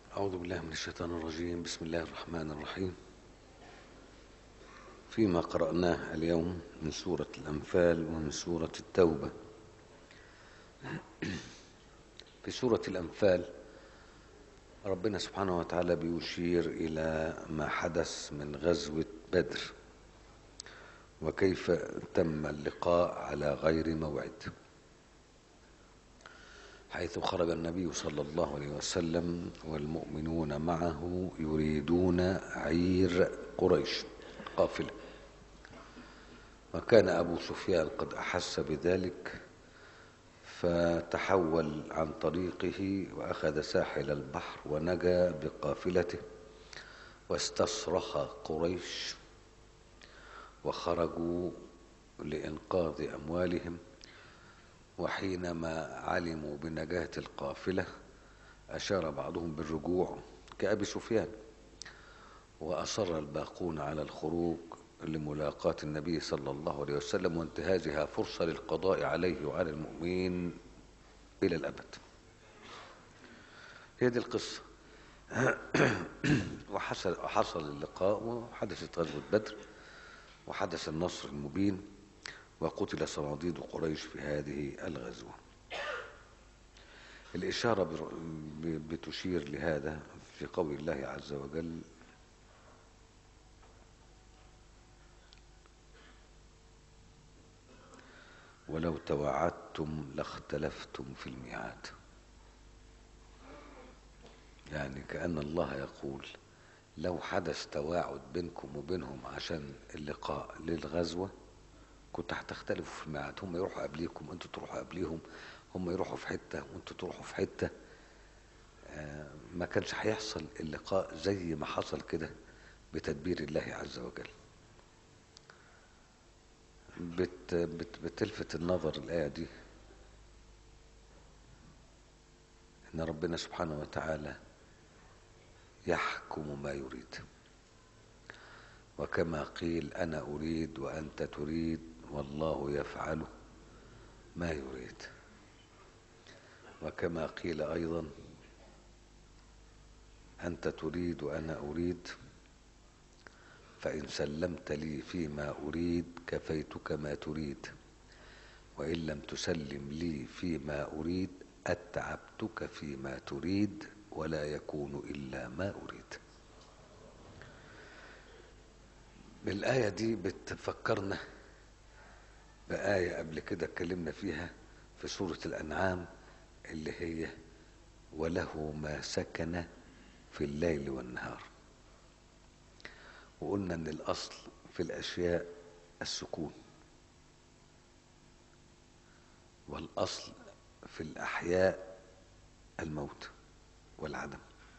أعوذ بالله من الشيطان الرجيم بسم الله الرحمن الرحيم فيما قرأناه اليوم من سورة الأنفال ومن سورة التوبة في سورة الأنفال ربنا سبحانه وتعالى بيشير إلى ما حدث من غزوة بدر وكيف تم اللقاء على غير موعد حيث خرج النبي صلى الله عليه وسلم والمؤمنون معه يريدون عير قريش قافلة وكان أبو سفيان قد أحس بذلك فتحول عن طريقه وأخذ ساحل البحر ونجا بقافلته واستصرخ قريش وخرجوا لإنقاذ أموالهم وحينما علموا بنجاة القافلة أشار بعضهم بالرجوع كأبي سفيان وأصر الباقون على الخروج لملاقاة النبي صلى الله عليه وسلم وانتهازها فرصة للقضاء عليه وعلى المؤمنين إلى الأبد هي دي القصة وحصل حصل اللقاء وحدثت غزوة بدر وحدث النصر المبين وقتل صناديد قريش في هذه الغزوة الإشارة بتشير لهذا في قول الله عز وجل ولو تواعدتم لاختلفتم في الميعاد يعني كأن الله يقول لو حدث تواعد بينكم وبينهم عشان اللقاء للغزوة كنت هتختلفوا في الميعاد هم يروحوا قبليكم انتوا تروحوا قبليهم هم يروحوا في حتة وانتوا تروحوا في حتة آه ما كانش هيحصل اللقاء زي ما حصل كده بتدبير الله عز وجل بت بت بتلفت النظر الآية دي إن ربنا سبحانه وتعالى يحكم ما يريد وكما قيل أنا أريد وأنت تريد والله يفعل ما يريد وكما قيل أيضا أنت تريد وأنا أريد فإن سلمت لي فيما أريد كفيتك ما تريد وإن لم تسلم لي فيما أريد أتعبتك فيما تريد ولا يكون إلا ما أريد الآية دي بتفكرنا بآية قبل كده اتكلمنا فيها في سورة الأنعام اللي هي وله ما سكن في الليل والنهار وقلنا ان الاصل في الاشياء السكون والاصل في الاحياء الموت والعدم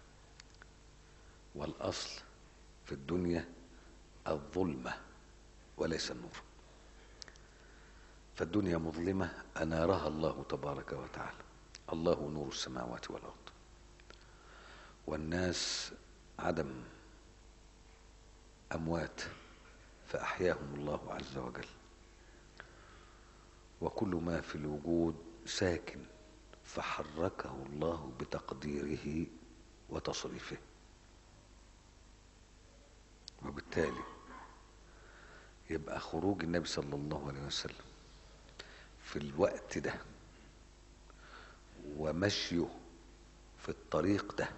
والاصل في الدنيا الظلمه وليس النور فالدنيا مظلمه انارها الله تبارك وتعالى الله نور السماوات والارض والناس عدم أموات فأحياهم الله عز وجل وكل ما في الوجود ساكن فحركه الله بتقديره وتصريفه وبالتالي يبقى خروج النبي صلى الله عليه وسلم في الوقت ده ومشيه في الطريق ده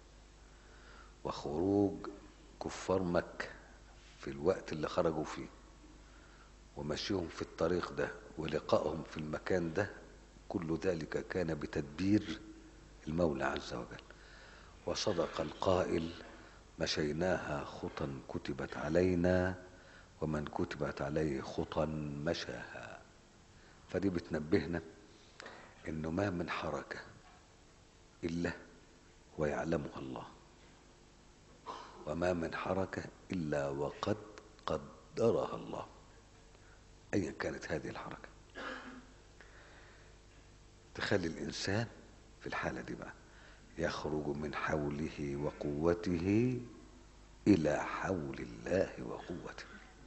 وخروج كفار مكه في الوقت اللي خرجوا فيه ومشيهم في الطريق ده ولقائهم في المكان ده كل ذلك كان بتدبير المولى عز وجل وصدق القائل مشيناها خطا كتبت علينا ومن كتبت عليه خطا مشاها فدي بتنبهنا انه ما من حركه الا ويعلمها الله وما من حركة إلا وقد قدرها الله أيا كانت هذه الحركة تخلي الإنسان في الحالة دي بقى يخرج من حوله وقوته إلى حول الله وقوته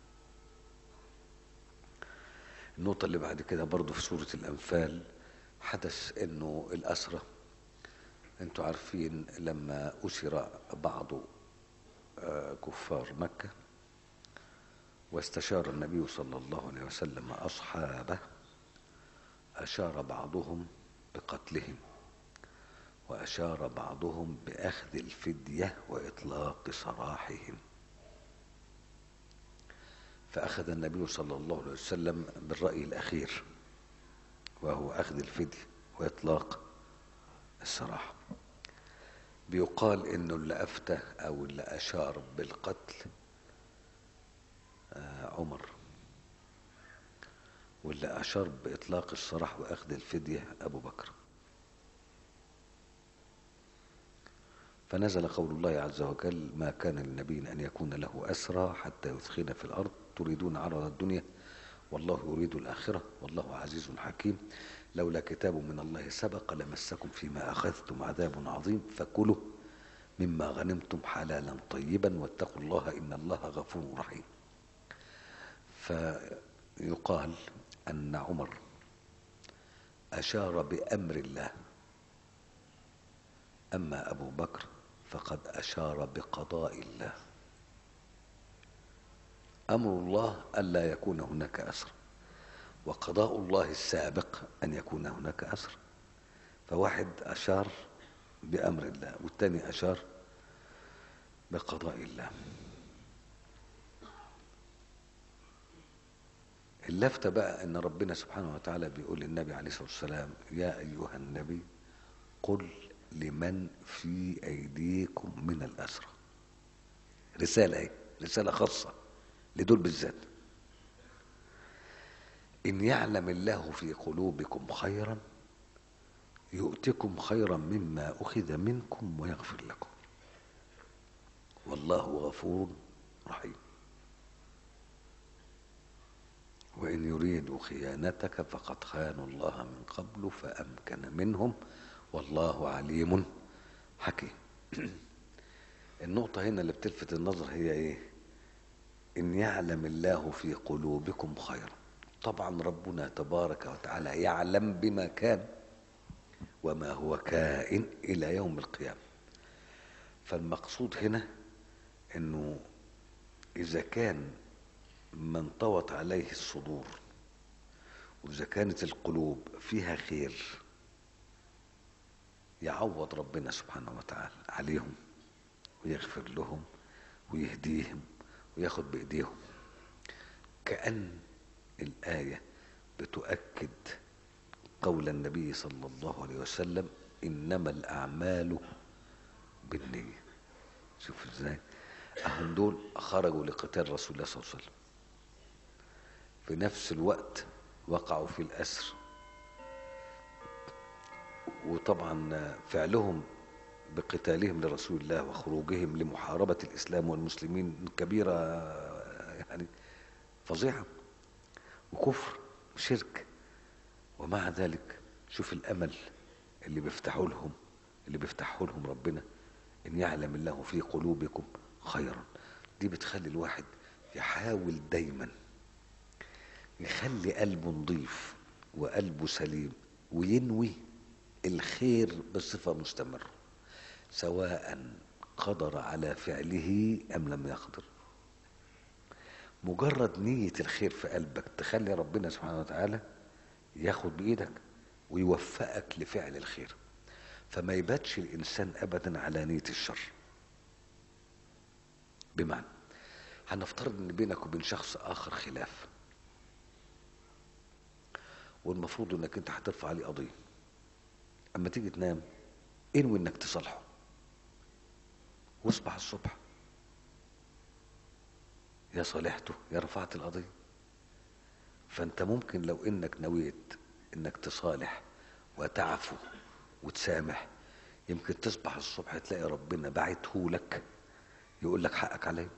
النقطة اللي بعد كده برضو في سورة الأنفال حدث أنه الأسرة انتوا عارفين لما أسر بعض آه، كفار مكة واستشار النبي صلى الله عليه وسلم أصحابه أشار بعضهم بقتلهم وأشار بعضهم بأخذ الفدية وإطلاق سراحهم فأخذ النبي صلى الله عليه وسلم بالرأي الأخير وهو أخذ الفدية وإطلاق السراح بيقال إنه اللي أفتى أو اللي أشار بالقتل آه، عمر واللي أشار بإطلاق السراح وأخذ الفدية أبو بكر فنزل قول الله عز وجل ما كان للنبي أن يكون له أسرى حتى يثخن في الأرض تريدون عرض الدنيا والله يريد الآخرة والله عزيز حكيم لولا كتاب من الله سبق لمسكم فيما أخذتم عذاب عظيم فكلوا مما غنمتم حلالا طيبا واتقوا الله إن الله غفور رحيم فيقال أن عمر أشار بأمر الله أما أبو بكر فقد أشار بقضاء الله أمر الله ألا يكون هناك أسر وقضاء الله السابق أن يكون هناك أسر فواحد أشار بأمر الله والثاني أشار بقضاء الله اللفتة بقى ان ربنا سبحانه وتعالى بيقول للنبي عليه الصلاة والسلام يا ايها النبي قل لمن في ايديكم من الاسرى رسالة ايه رسالة خاصة لدول بالذات ان يعلم الله في قلوبكم خيرا يؤتكم خيرا مما اخذ منكم ويغفر لكم والله غفور رحيم وإن يريدوا خيانتك فقد خانوا الله من قبل فأمكن منهم والله عليم حكيم النقطة هنا اللي بتلفت النظر هي إيه إن يعلم الله في قلوبكم خيرا طبعا ربنا تبارك وتعالى يعلم بما كان وما هو كائن إلى يوم القيامة فالمقصود هنا إنه إذا كان ما انطوت عليه الصدور وإذا كانت القلوب فيها خير يعوض ربنا سبحانه وتعالى عليهم ويغفر لهم ويهديهم وياخد بإيديهم كأن الآية بتؤكد قول النبي صلى الله عليه وسلم إنما الأعمال بالنية شوف ازاي أهم دول خرجوا لقتال رسول الله صلى الله عليه وسلم في نفس الوقت وقعوا في الأسر وطبعا فعلهم بقتالهم لرسول الله وخروجهم لمحاربة الإسلام والمسلمين كبيرة يعني فظيعة وكفر وشرك ومع ذلك شوف الأمل اللي بيفتحوا لهم اللي بيفتحه لهم ربنا إن يعلم الله في قلوبكم خيرا دي بتخلي الواحد يحاول دايما يخلي قلبه نظيف وقلبه سليم وينوي الخير بصفة مستمرة سواء قدر على فعله أم لم يقدر مجرد نية الخير في قلبك تخلي ربنا سبحانه وتعالى ياخد بإيدك ويوفقك لفعل الخير فما يباتش الإنسان أبدا على نية الشر بمعنى هنفترض ان بينك وبين شخص اخر خلاف والمفروض انك انت هترفع عليه قضيه اما تيجي تنام انوي انك تصالحه واصبح الصبح يا صالحته يا رفعت القضيه فانت ممكن لو انك نويت انك تصالح وتعفو وتسامح يمكن تصبح الصبح تلاقي ربنا بعته لك يقول لك حقك عليا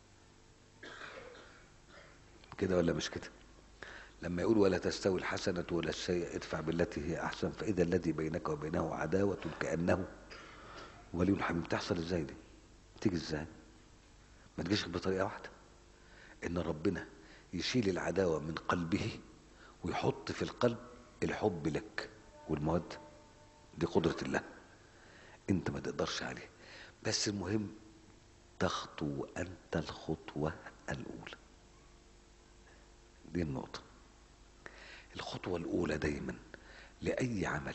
كده ولا مش كده لما يقول ولا تستوي الحسنة ولا السيئة ادفع بالتي هي أحسن فإذا الذي بينك وبينه عداوة كأنه ولي حميم تحصل ازاي دي تيجي ازاي ما تجيش بطريقة واحدة ان ربنا يشيل العداوة من قلبه ويحط في القلب الحب لك والمودة دي قدرة الله انت ما تقدرش عليه بس المهم تخطو انت الخطوة الاولى دي النقطة الخطوة الاولى دايما لاي عمل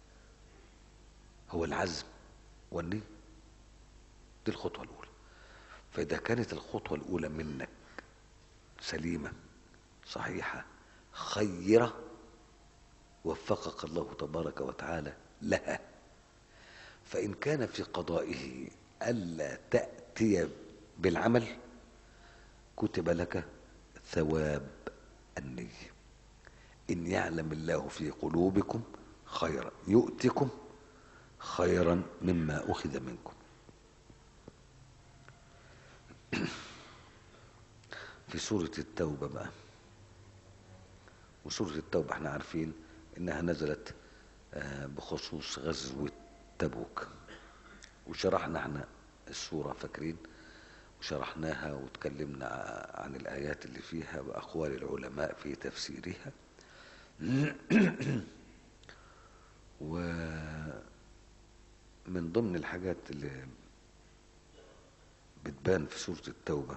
هو العزم والنية دي الخطوة الاولى فاذا كانت الخطوة الاولى منك سليمة صحيحة خيرة وفقك الله تبارك وتعالى لها فإن كان في قضائه ألا تأتي بالعمل كتب لك ثواب النية إن يعلم الله في قلوبكم خيرا يؤتكم خيرا مما أخذ منكم في سورة التوبة بقى وسورة التوبة احنا عارفين انها نزلت بخصوص غزوة تبوك وشرحنا احنا السورة فاكرين وشرحناها وتكلمنا عن الآيات اللي فيها وأقوال العلماء في تفسيرها ومن ضمن الحاجات اللي بتبان في سورة التوبة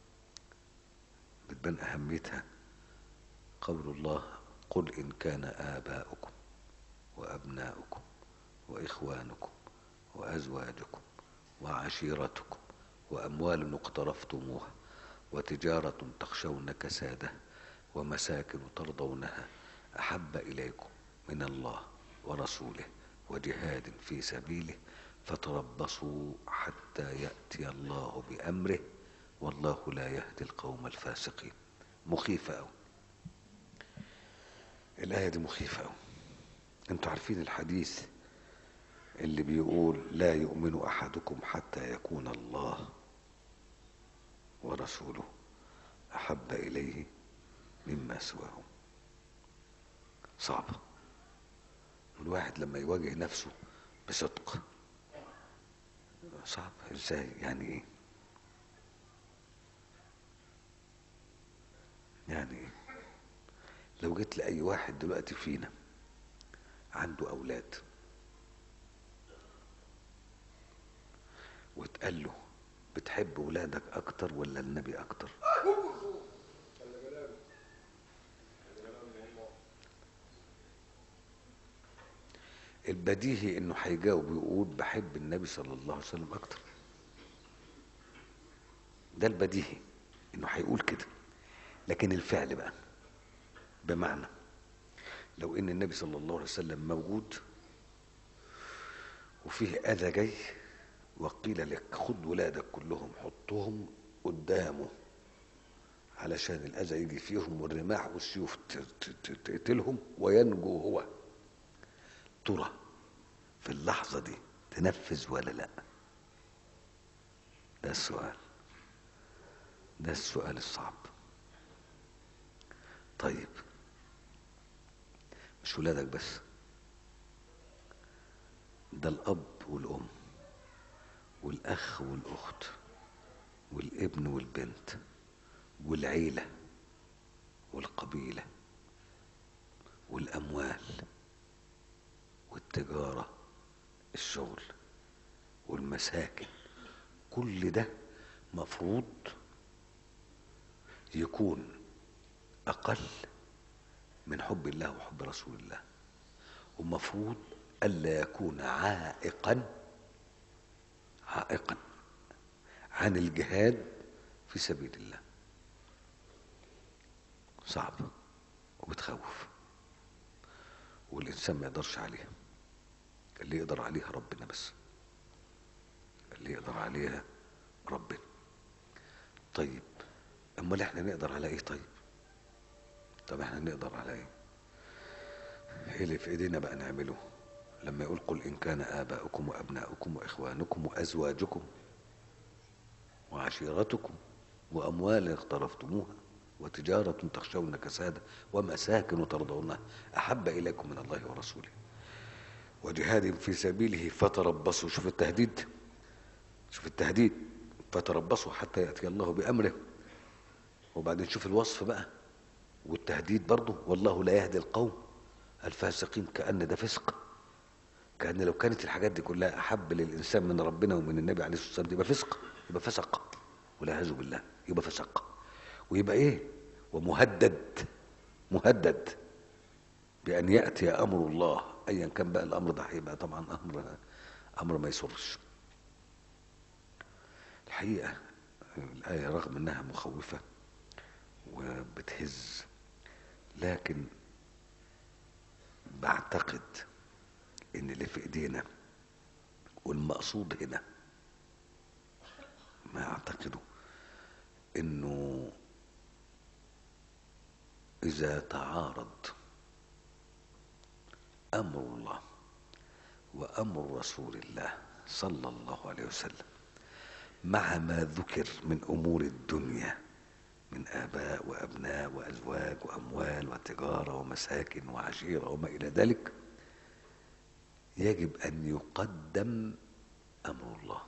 بتبان أهميتها قول الله قل إن كان آباؤكم وأبناؤكم وإخوانكم وأزواجكم وعشيرتكم وأموال اقترفتموها وتجارة تخشون كسادها ومساكن ترضونها أحب إليكم من الله ورسوله وجهاد في سبيله فتربصوا حتى يأتي الله بأمره والله لا يهدي القوم الفاسقين مخيفة أوي الآية دي مخيفة أوي انتوا عارفين الحديث اللي بيقول لا يؤمن أحدكم حتى يكون الله ورسوله أحب إليه مما سواهم صعبة الواحد لما يواجه نفسه بصدق صعب ازاي يعني ايه يعني ايه لو جيت لأي واحد دلوقتي فينا عنده أولاد وتقال له بتحب ولادك أكتر ولا النبي أكتر البديهي انه هيجاوب ويقول بحب النبي صلى الله عليه وسلم اكتر ده البديهي انه هيقول كده لكن الفعل بقى بمعنى لو ان النبي صلى الله عليه وسلم موجود وفيه اذى جاي وقيل لك خد ولادك كلهم حطهم قدامه علشان الاذى يجي فيهم والرماح والسيوف تقتلهم وينجو هو ترى في اللحظه دي تنفذ ولا لا ده السؤال ده السؤال الصعب طيب مش ولادك بس ده الأب والأم والأخ والأخت والابن والبنت والعيلة والقبيلة والأموال والتجارة الشغل والمساكن كل ده مفروض يكون أقل من حب الله وحب رسول الله ومفروض ألا يكون عائقا عائقا عن الجهاد في سبيل الله صعب وبتخوف والإنسان ما يقدرش عليها اللي يقدر عليها ربنا بس اللي يقدر عليها ربنا طيب امال احنا نقدر على ايه طيب طب احنا نقدر على ايه ايه اللي في ايدينا بقى نعمله لما يقول قل ان كان اباؤكم وابناؤكم واخوانكم وازواجكم وعشيرتكم واموال اقترفتموها وتجارة تخشون كسادة ومساكن ترضونها أحب إليكم من الله ورسوله وجهاد في سبيله فتربصوا شوف التهديد شوف التهديد فتربصوا حتى يأتي الله بأمره وبعدين شوف الوصف بقى والتهديد برضه والله لا يهدي القوم الفاسقين كأن ده فسق كان لو كانت الحاجات دي كلها احب للانسان من ربنا ومن النبي عليه الصلاه والسلام يبقى فسق يبقى فسق والعياذ بالله يبقى فسق ويبقى ايه ومهدد مهدد بان ياتي امر الله ايا كان بقى الامر ده هيبقى طبعا امر امر ما يسرش الحقيقه الايه رغم انها مخوفه وبتهز لكن بعتقد ان اللي في ايدينا والمقصود هنا ما اعتقده انه اذا تعارض امر الله وامر رسول الله صلى الله عليه وسلم مع ما ذكر من امور الدنيا من اباء وابناء وازواج واموال وتجاره ومساكن وعشيره وما الى ذلك يجب ان يقدم امر الله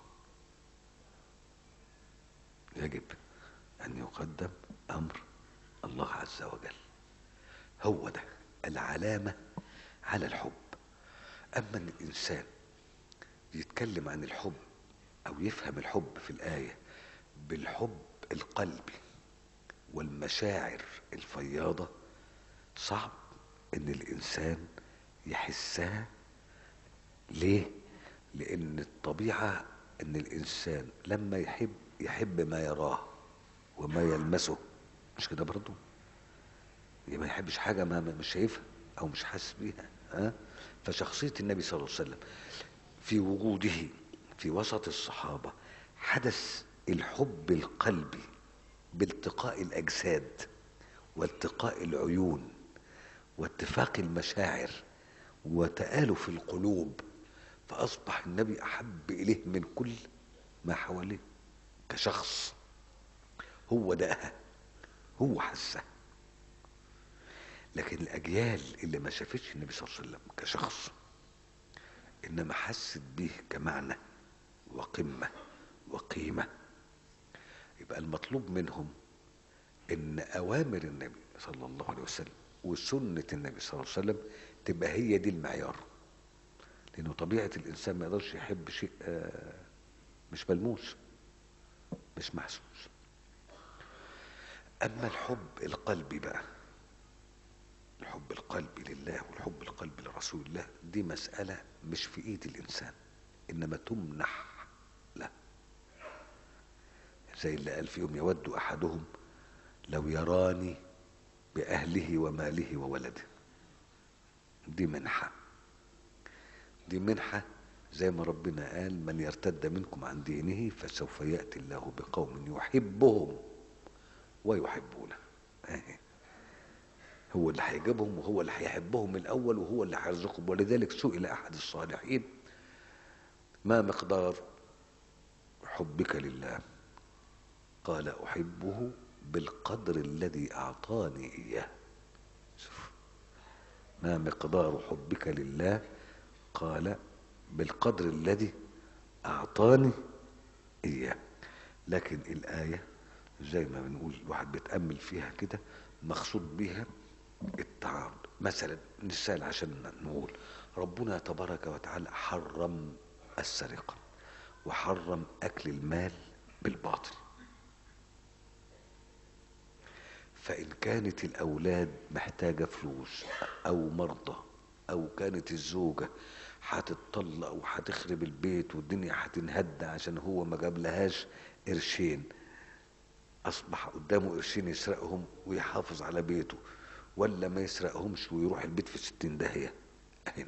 يجب ان يقدم امر الله عز وجل هو ده العلامه على الحب اما ان الانسان يتكلم عن الحب او يفهم الحب في الايه بالحب القلبي والمشاعر الفياضه صعب ان الانسان يحسها ليه لان الطبيعه ان الانسان لما يحب يحب ما يراه وما يلمسه مش كده برضو يبقى ما يحبش حاجه ما مش شايفها او مش حاسس بيها ها فشخصيه النبي صلى الله عليه وسلم في وجوده في وسط الصحابه حدث الحب القلبي بالتقاء الاجساد والتقاء العيون واتفاق المشاعر وتآلف القلوب فأصبح النبي أحب إليه من كل ما حواليه كشخص هو دقها هو حسها لكن الأجيال اللي ما شافتش النبي صلى الله عليه وسلم كشخص إنما حست به كمعنى وقمة وقيمة يبقى المطلوب منهم إن أوامر النبي صلى الله عليه وسلم وسنة النبي صلى الله عليه وسلم تبقى هي دي المعيار لأنه طبيعة الإنسان ما يقدرش يحب شيء مش ملموس مش محسوس أما الحب القلبي بقى الحب القلبي لله والحب القلبي لرسول الله دي مسألة مش في إيد الإنسان إنما تمنح له زي اللي قال فيهم يود أحدهم لو يراني بأهله وماله وولده دي منحة دي منحة زي ما ربنا قال من يرتد منكم عن دينه فسوف يأتي الله بقوم يحبهم ويحبونه هو اللي هيجيبهم وهو اللي هيحبهم الأول وهو اللي هيرزقهم ولذلك سئل أحد الصالحين ما مقدار حبك لله قال أحبه بالقدر الذي أعطاني إياه شوف ما مقدار حبك لله قال بالقدر الذي أعطاني إياه لكن الآية زي ما بنقول الواحد بيتأمل فيها كده مقصود بها التعارض مثلا مثال عشان نقول ربنا تبارك وتعالى حرم السرقة وحرم أكل المال بالباطل فإن كانت الأولاد محتاجة فلوس أو مرضى أو كانت الزوجة هتتطلق وهتخرب البيت والدنيا هتنهد عشان هو ما جابلهاش قرشين أصبح قدامه قرشين يسرقهم ويحافظ على بيته ولا ما يسرقهمش ويروح البيت في ستين داهية هنا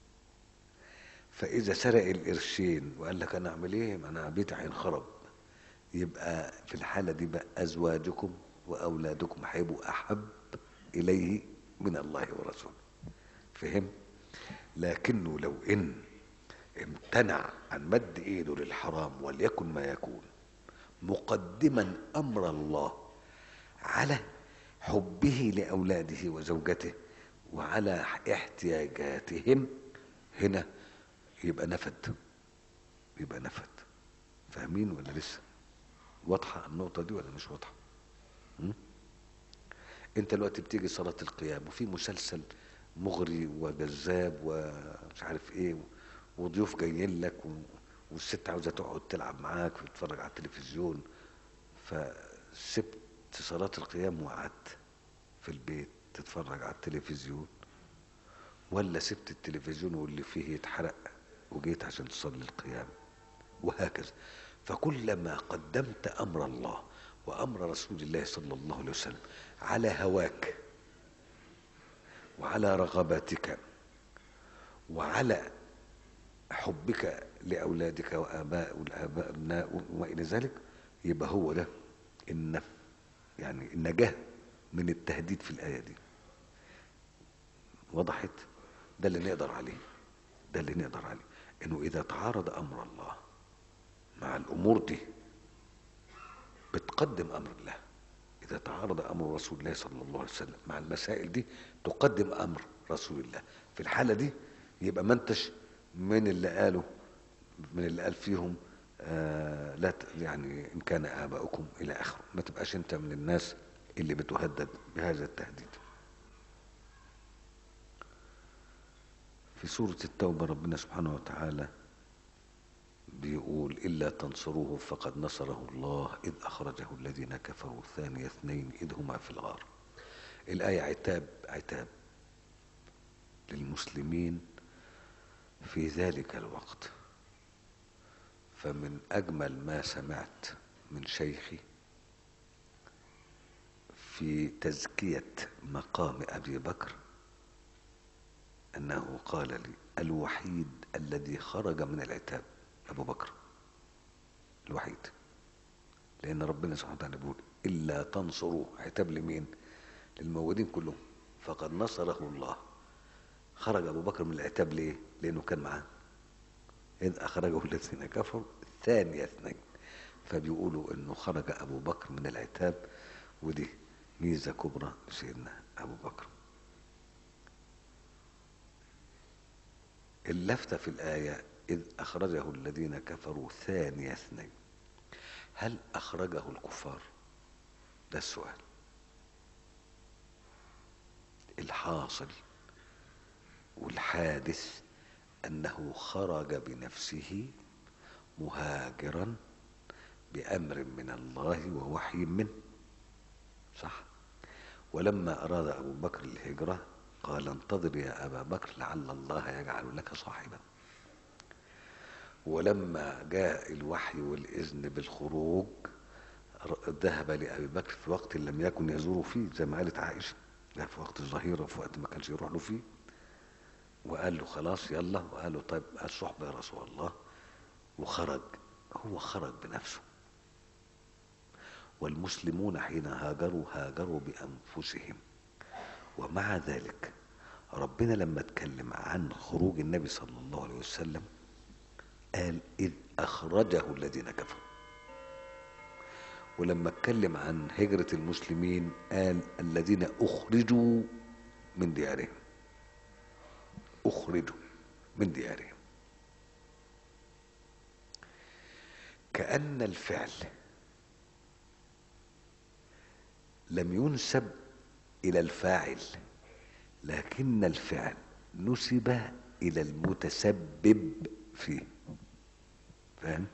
فإذا سرق القرشين وقال لك أنا أعمل إيه؟ ما أنا بيتي هينخرب يبقى في الحالة دي بقى أزواجكم وأولادكم هيبقوا أحب إليه من الله ورسوله فهم لكنه لو إن امتنع عن مد إيده للحرام وليكن ما يكون مقدما أمر الله على حبه لأولاده وزوجته وعلى احتياجاتهم هنا يبقى نفد يبقى نفد فاهمين ولا لسه واضحة النقطة دي ولا مش واضحة م? انت دلوقتي بتيجي صلاة القيام وفي مسلسل مغري وجذاب ومش عارف ايه وضيوف جايين لك و... والست عاوزه تقعد تلعب معاك وتتفرج على التلفزيون فسبت صلاة القيام وقعدت في البيت تتفرج على التلفزيون ولا سبت التلفزيون واللي فيه يتحرق وجيت عشان تصلي القيام وهكذا فكلما قدمت امر الله وامر رسول الله صلى الله عليه وسلم على هواك وعلى رغباتك وعلى حبك لاولادك واباء والاباء ابناء وما الى ذلك يبقى هو ده النف يعني النجاه من التهديد في الايه دي وضحت ده اللي نقدر عليه ده اللي نقدر عليه انه اذا تعارض امر الله مع الامور دي بتقدم امر الله اذا تعارض امر رسول الله صلى الله عليه وسلم مع المسائل دي تقدم امر رسول الله في الحاله دي يبقى ما انتش من اللي قالوا من اللي قال فيهم آه لا ت- يعني ان كان اباؤكم الى اخره ما تبقاش انت من الناس اللي بتهدد بهذا التهديد في سورة التوبة ربنا سبحانه وتعالى بيقول إلا تنصروه فقد نصره الله إذ أخرجه الذين كفروا ثاني اثنين إذ هما في الغار الآية عتاب عتاب للمسلمين في ذلك الوقت فمن أجمل ما سمعت من شيخي في تزكية مقام أبي بكر أنه قال لي الوحيد الذي خرج من العتاب أبو بكر الوحيد لأن ربنا سبحانه وتعالى بيقول إلا تنصروه عتاب لمين؟ للموجودين كلهم فقد نصره الله خرج أبو بكر من العتاب ليه؟ لأنه كان معاه إذ أخرجه الذين كفروا ثاني اثنين فبيقولوا إنه خرج أبو بكر من العتاب ودي ميزة كبرى لسيدنا أبو بكر اللفتة في الآية إذ أخرجه الذين كفروا ثاني اثنين هل أخرجه الكفار؟ ده السؤال الحاصل والحادث أنه خرج بنفسه مهاجرا بأمر من الله ووحي منه صح ولما أراد أبو بكر الهجرة قال انتظر يا أبا بكر لعل الله يجعل لك صاحبا ولما جاء الوحي والإذن بالخروج ذهب لأبي بكر في وقت لم يكن يزور فيه زي ما قالت عائشة لا في وقت الظهيرة في وقت ما كانش يروح له فيه وقال له خلاص يلا وقال له طيب الصحبة يا رسول الله وخرج هو خرج بنفسه والمسلمون حين هاجروا هاجروا بأنفسهم ومع ذلك ربنا لما اتكلم عن خروج النبي صلى الله عليه وسلم قال إذ أخرجه الذين كفروا ولما اتكلم عن هجرة المسلمين قال الذين أخرجوا من ديارهم أخرجوا من ديارهم كأن الفعل لم ينسب إلى الفاعل لكن الفعل نسب إلى المتسبب فيه فاهم؟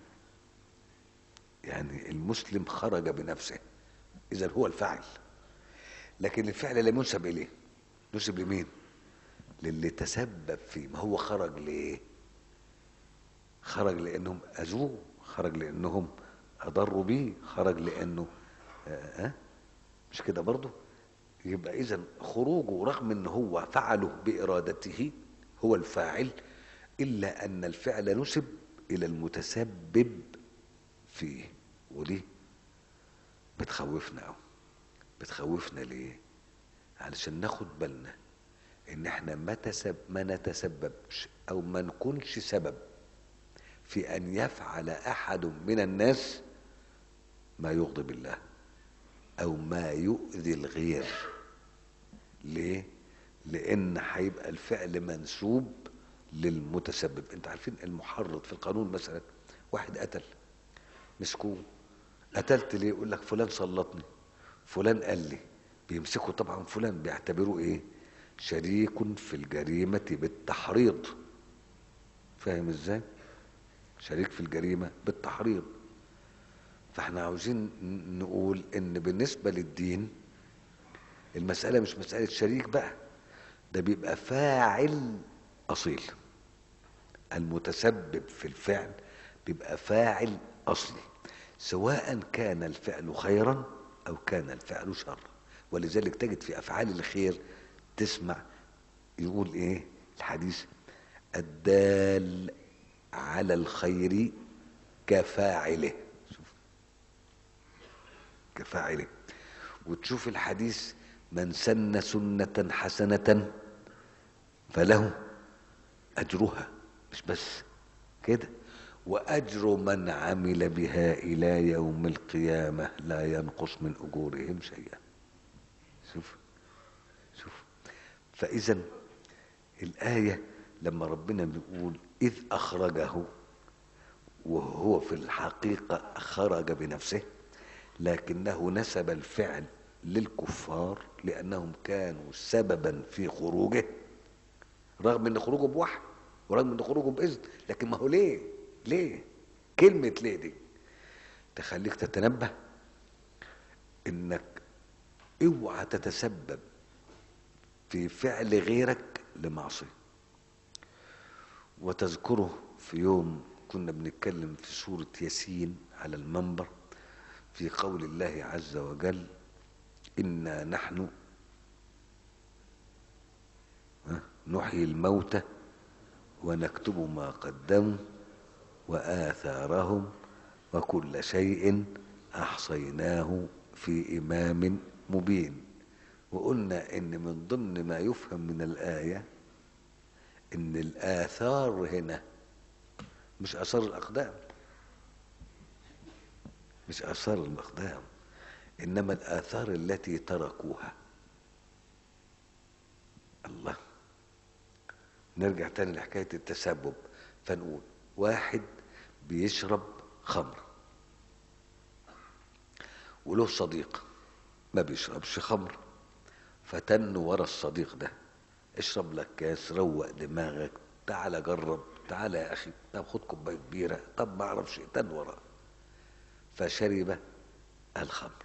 يعني المسلم خرج بنفسه إذا هو الفاعل لكن الفعل لم ينسب إليه نسب لمين؟ للي تسبب فيه ما هو خرج ليه؟ خرج لأنهم أذوه خرج لأنهم أضروا بيه خرج لأنه آه آه مش كده برضه يبقى اذا خروجه رغم ان هو فعله بارادته هو الفاعل الا ان الفعل نسب الى المتسبب فيه ودي بتخوفنا قوي بتخوفنا ليه علشان ناخد بالنا ان احنا ما تسب ما نتسببش او ما نكونش سبب في ان يفعل احد من الناس ما يغضب الله او ما يؤذي الغير ليه لان هيبقى الفعل منسوب للمتسبب انت عارفين المحرض في القانون مثلا واحد قتل مسكوه قتلت ليه يقول لك فلان سلطني فلان قال لي بيمسكوا طبعا فلان بيعتبروه ايه شريك في الجريمة بالتحريض فاهم ازاي شريك في الجريمة بالتحريض فاحنا عاوزين نقول ان بالنسبة للدين المسألة مش مسألة شريك بقى ده بيبقى فاعل أصيل المتسبب في الفعل بيبقى فاعل أصلي سواء كان الفعل خيرا أو كان الفعل شرا ولذلك تجد في أفعال الخير تسمع يقول إيه الحديث الدال على الخير كفاعله شوف كفاعله وتشوف الحديث من سن سنة حسنة فله أجرها مش بس كده وأجر من عمل بها إلى يوم القيامة لا ينقص من أجورهم شيئا شوف شوف فإذا الآية لما ربنا بيقول إذ أخرجه وهو في الحقيقة خرج بنفسه لكنه نسب الفعل للكفار لأنهم كانوا سببا في خروجه رغم ان خروجه بوحي ورغم ان خروجه باذن لكن ما هو ليه ليه كلمه ليه دي تخليك تتنبه انك اوعى تتسبب في فعل غيرك لمعصيه وتذكره في يوم كنا بنتكلم في سوره ياسين على المنبر في قول الله عز وجل انا نحن نحيي الموتى ونكتب ما قدموا وآثارهم وكل شيء أحصيناه في إمام مبين وقلنا إن من ضمن ما يفهم من الآية إن الآثار هنا مش آثار الأقدام مش آثار الأقدام إنما الآثار التي تركوها الله نرجع تاني لحكاية التسبب فنقول واحد بيشرب خمر وله صديق ما بيشربش خمر فتن ورا الصديق ده اشرب لك كاس روق دماغك تعالى جرب تعالى يا اخي طب خد كوبايه بيره طب ما اعرفش إيه، تن وراه فشرب الخمر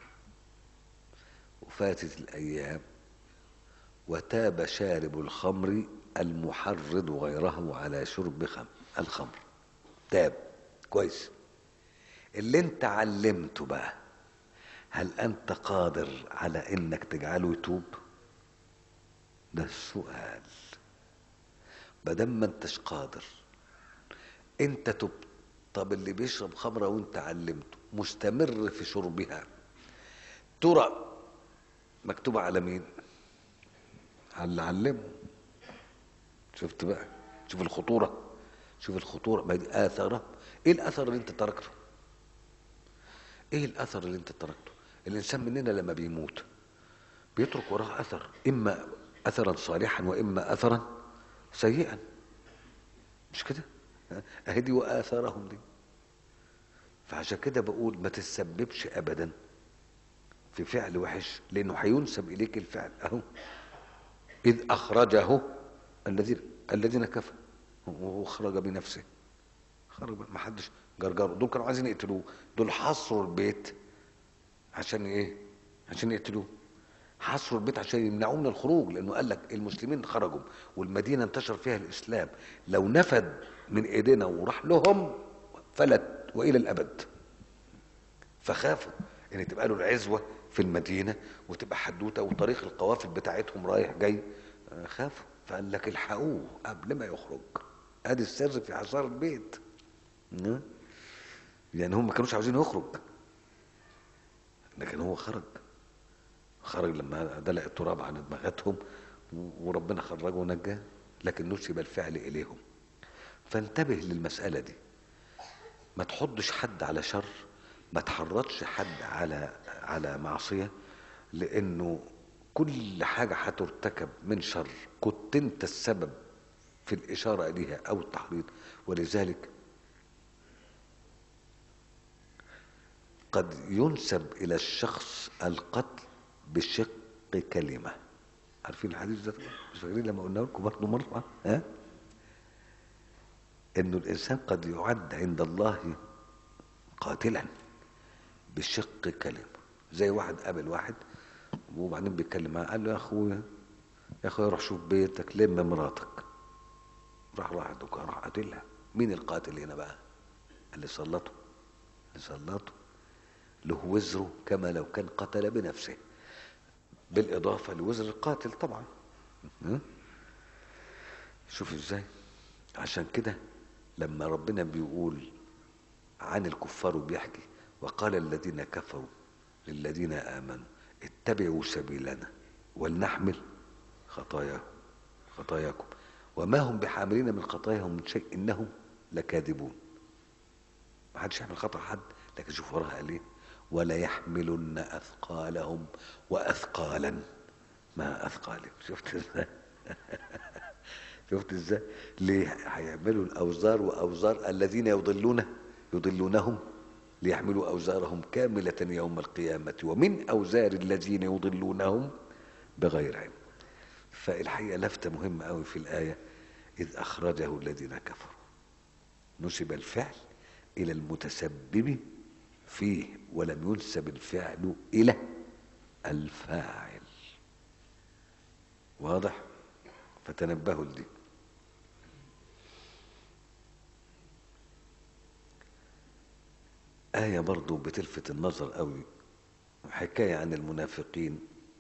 وفاتت الايام وتاب شارب الخمر المحرض غيره على شرب خمر الخمر تاب كويس اللي انت علمته بقى هل انت قادر على انك تجعله يتوب ده السؤال بدل ما انتش قادر انت تبت طب اللي بيشرب خمرة وانت علمته مستمر في شربها ترى مكتوبة على مين على اللي علمه شفت بقى شوف الخطورة شوف الخطورة ما دي آثارة ايه الأثر اللي انت تركته ايه الأثر اللي انت تركته الإنسان مننا لما بيموت بيترك وراه أثر إما أثرا صالحا وإما أثرا سيئا مش كده اهي دي وآثارهم دي فعشان كده بقول ما تتسببش أبدا في فعل وحش لأنه هينسب إليك الفعل أهو إذ أخرجه الذين الذين كفروا وهو خرج بنفسه خرج ما حدش جرجره دول كانوا عايزين يقتلوه دول حصروا البيت عشان ايه عشان يقتلوه حصروا البيت عشان يمنعوه من الخروج لانه قال لك المسلمين خرجوا والمدينه انتشر فيها الاسلام لو نفد من ايدينا وراح لهم فلت والى الابد فخافوا ان تبقى له العزوه في المدينه وتبقى حدوته وطريق القوافل بتاعتهم رايح جاي خافوا فقال لك الحقوه قبل ما يخرج ادي السر في حصار البيت يعني هم ما كانوش عاوزين يخرج لكن هو خرج خرج لما دلق التراب عن دماغاتهم وربنا خرجه ونجاه لكن نسب الفعل اليهم فانتبه للمساله دي ما تحضش حد على شر ما تحرضش حد على على معصيه لانه كل حاجه هترتكب من شر كنت انت السبب في الاشاره اليها او التحريض ولذلك قد ينسب الى الشخص القتل بشق كلمه عارفين الحديث ده مش فاكرين لما قلنا لكم برضه مره ها انه الانسان قد يعد عند الله قاتلا بشق كلمه زي واحد قابل واحد وبعدين بيتكلم معاه قال له يا اخويا يا اخويا روح شوف بيتك لم مراتك راح راح الدكان راح قاتلها مين القاتل هنا بقى اللي سلطه اللي سلطه له وزره كما لو كان قتل بنفسه بالاضافه لوزر القاتل طبعا ها؟ شوف ازاي عشان كده لما ربنا بيقول عن الكفار وبيحكي وقال الذين كفروا للذين امنوا اتبعوا سبيلنا ولنحمل خطاياهم خطاياكم وما هم بحاملين من خطاياهم من شيء انهم لكاذبون ما حدش يحمل خطا حد لكن شوف وراها قال ايه ولا يحملن اثقالهم واثقالا ما اثقالهم شفت ازاي شفت ازاي ليه هيعملوا الاوزار واوزار الذين يضلون يضلونهم ليحملوا اوزارهم كامله يوم القيامه ومن اوزار الذين يضلونهم بغير علم فالحقيقه لفته مهمه قوي في الايه اذ اخرجه الذين كفروا نسب الفعل الى المتسبب فيه ولم ينسب الفعل الى الفاعل واضح فتنبهوا لدي آية برضو بتلفت النظر قوي حكاية عن المنافقين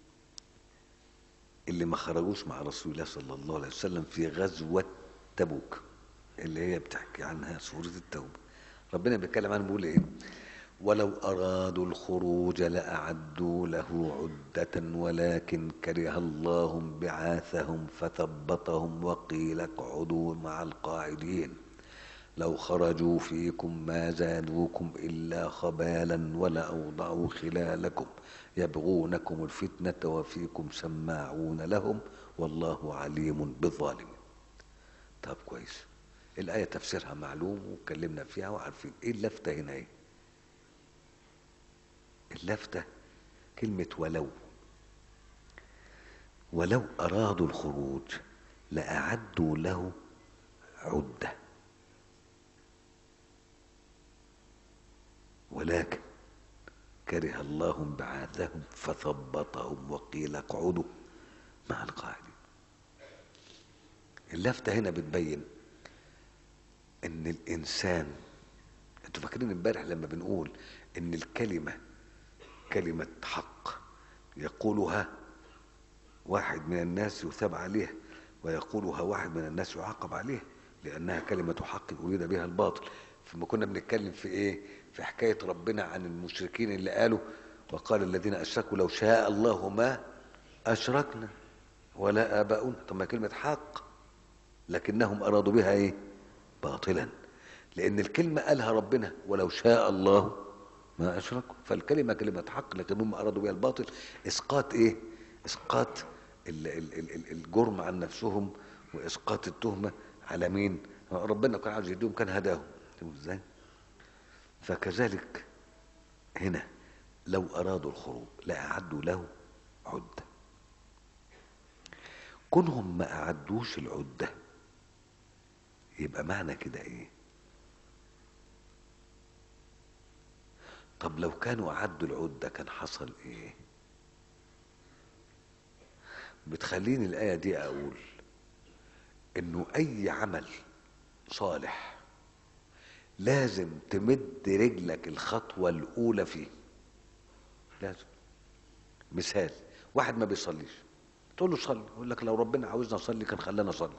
اللي ما خرجوش مع رسول الله صلى الله عليه وسلم في غزوة تبوك اللي هي بتحكي عنها سورة التوبة ربنا بيتكلم عنه بيقول ايه ولو أرادوا الخروج لأعدوا له عدة ولكن كره الله بعاثهم فثبطهم وقيل اقعدوا مع القاعدين لو خرجوا فيكم ما زادوكم إلا خبالا ولأوضعوا خلالكم يبغونكم الفتنة وفيكم سماعون لهم والله عليم بالظالمين طب كويس الآية تفسيرها معلوم واتكلمنا فيها وعارفين ايه اللفتة هنا ايه اللفتة كلمة ولو ولو أرادوا الخروج لأعدوا له عدة ولكن كره الله بعاثهم فثبطهم وقيل اقعدوا مع القاعدين اللفتة هنا بتبين ان الانسان انتوا فاكرين امبارح لما بنقول ان الكلمة كلمة حق يقولها واحد من الناس يثاب عليها ويقولها واحد من الناس يعاقب عليها لأنها كلمة حق أريد بها الباطل فما كنا بنتكلم في إيه في حكاية ربنا عن المشركين اللي قالوا وقال الذين أشركوا لو شاء الله ما أشركنا ولا آباؤنا طب ما كلمة حق لكنهم أرادوا بها إيه باطلا لأن الكلمة قالها ربنا ولو شاء الله ما أشركوا فالكلمة كلمة حق لكن هم أرادوا بها الباطل إسقاط إيه إسقاط ال- ال- ال- ال- الجرم عن نفسهم وإسقاط التهمة على مين ربنا كان عاوز يديهم كان هداهم شوف ازاي فكذلك هنا لو أرادوا الخروج لأعدوا له عدة كونهم ما أعدوش العدة يبقى معنى كده إيه طب لو كانوا عدوا العدة كان حصل إيه بتخليني الآية دي أقول إنه أي عمل صالح لازم تمد رجلك الخطوة الأولى فيه لازم مثال واحد ما بيصليش تقول له صلي يقول لك لو ربنا عاوزنا نصلي كان خلانا نصلي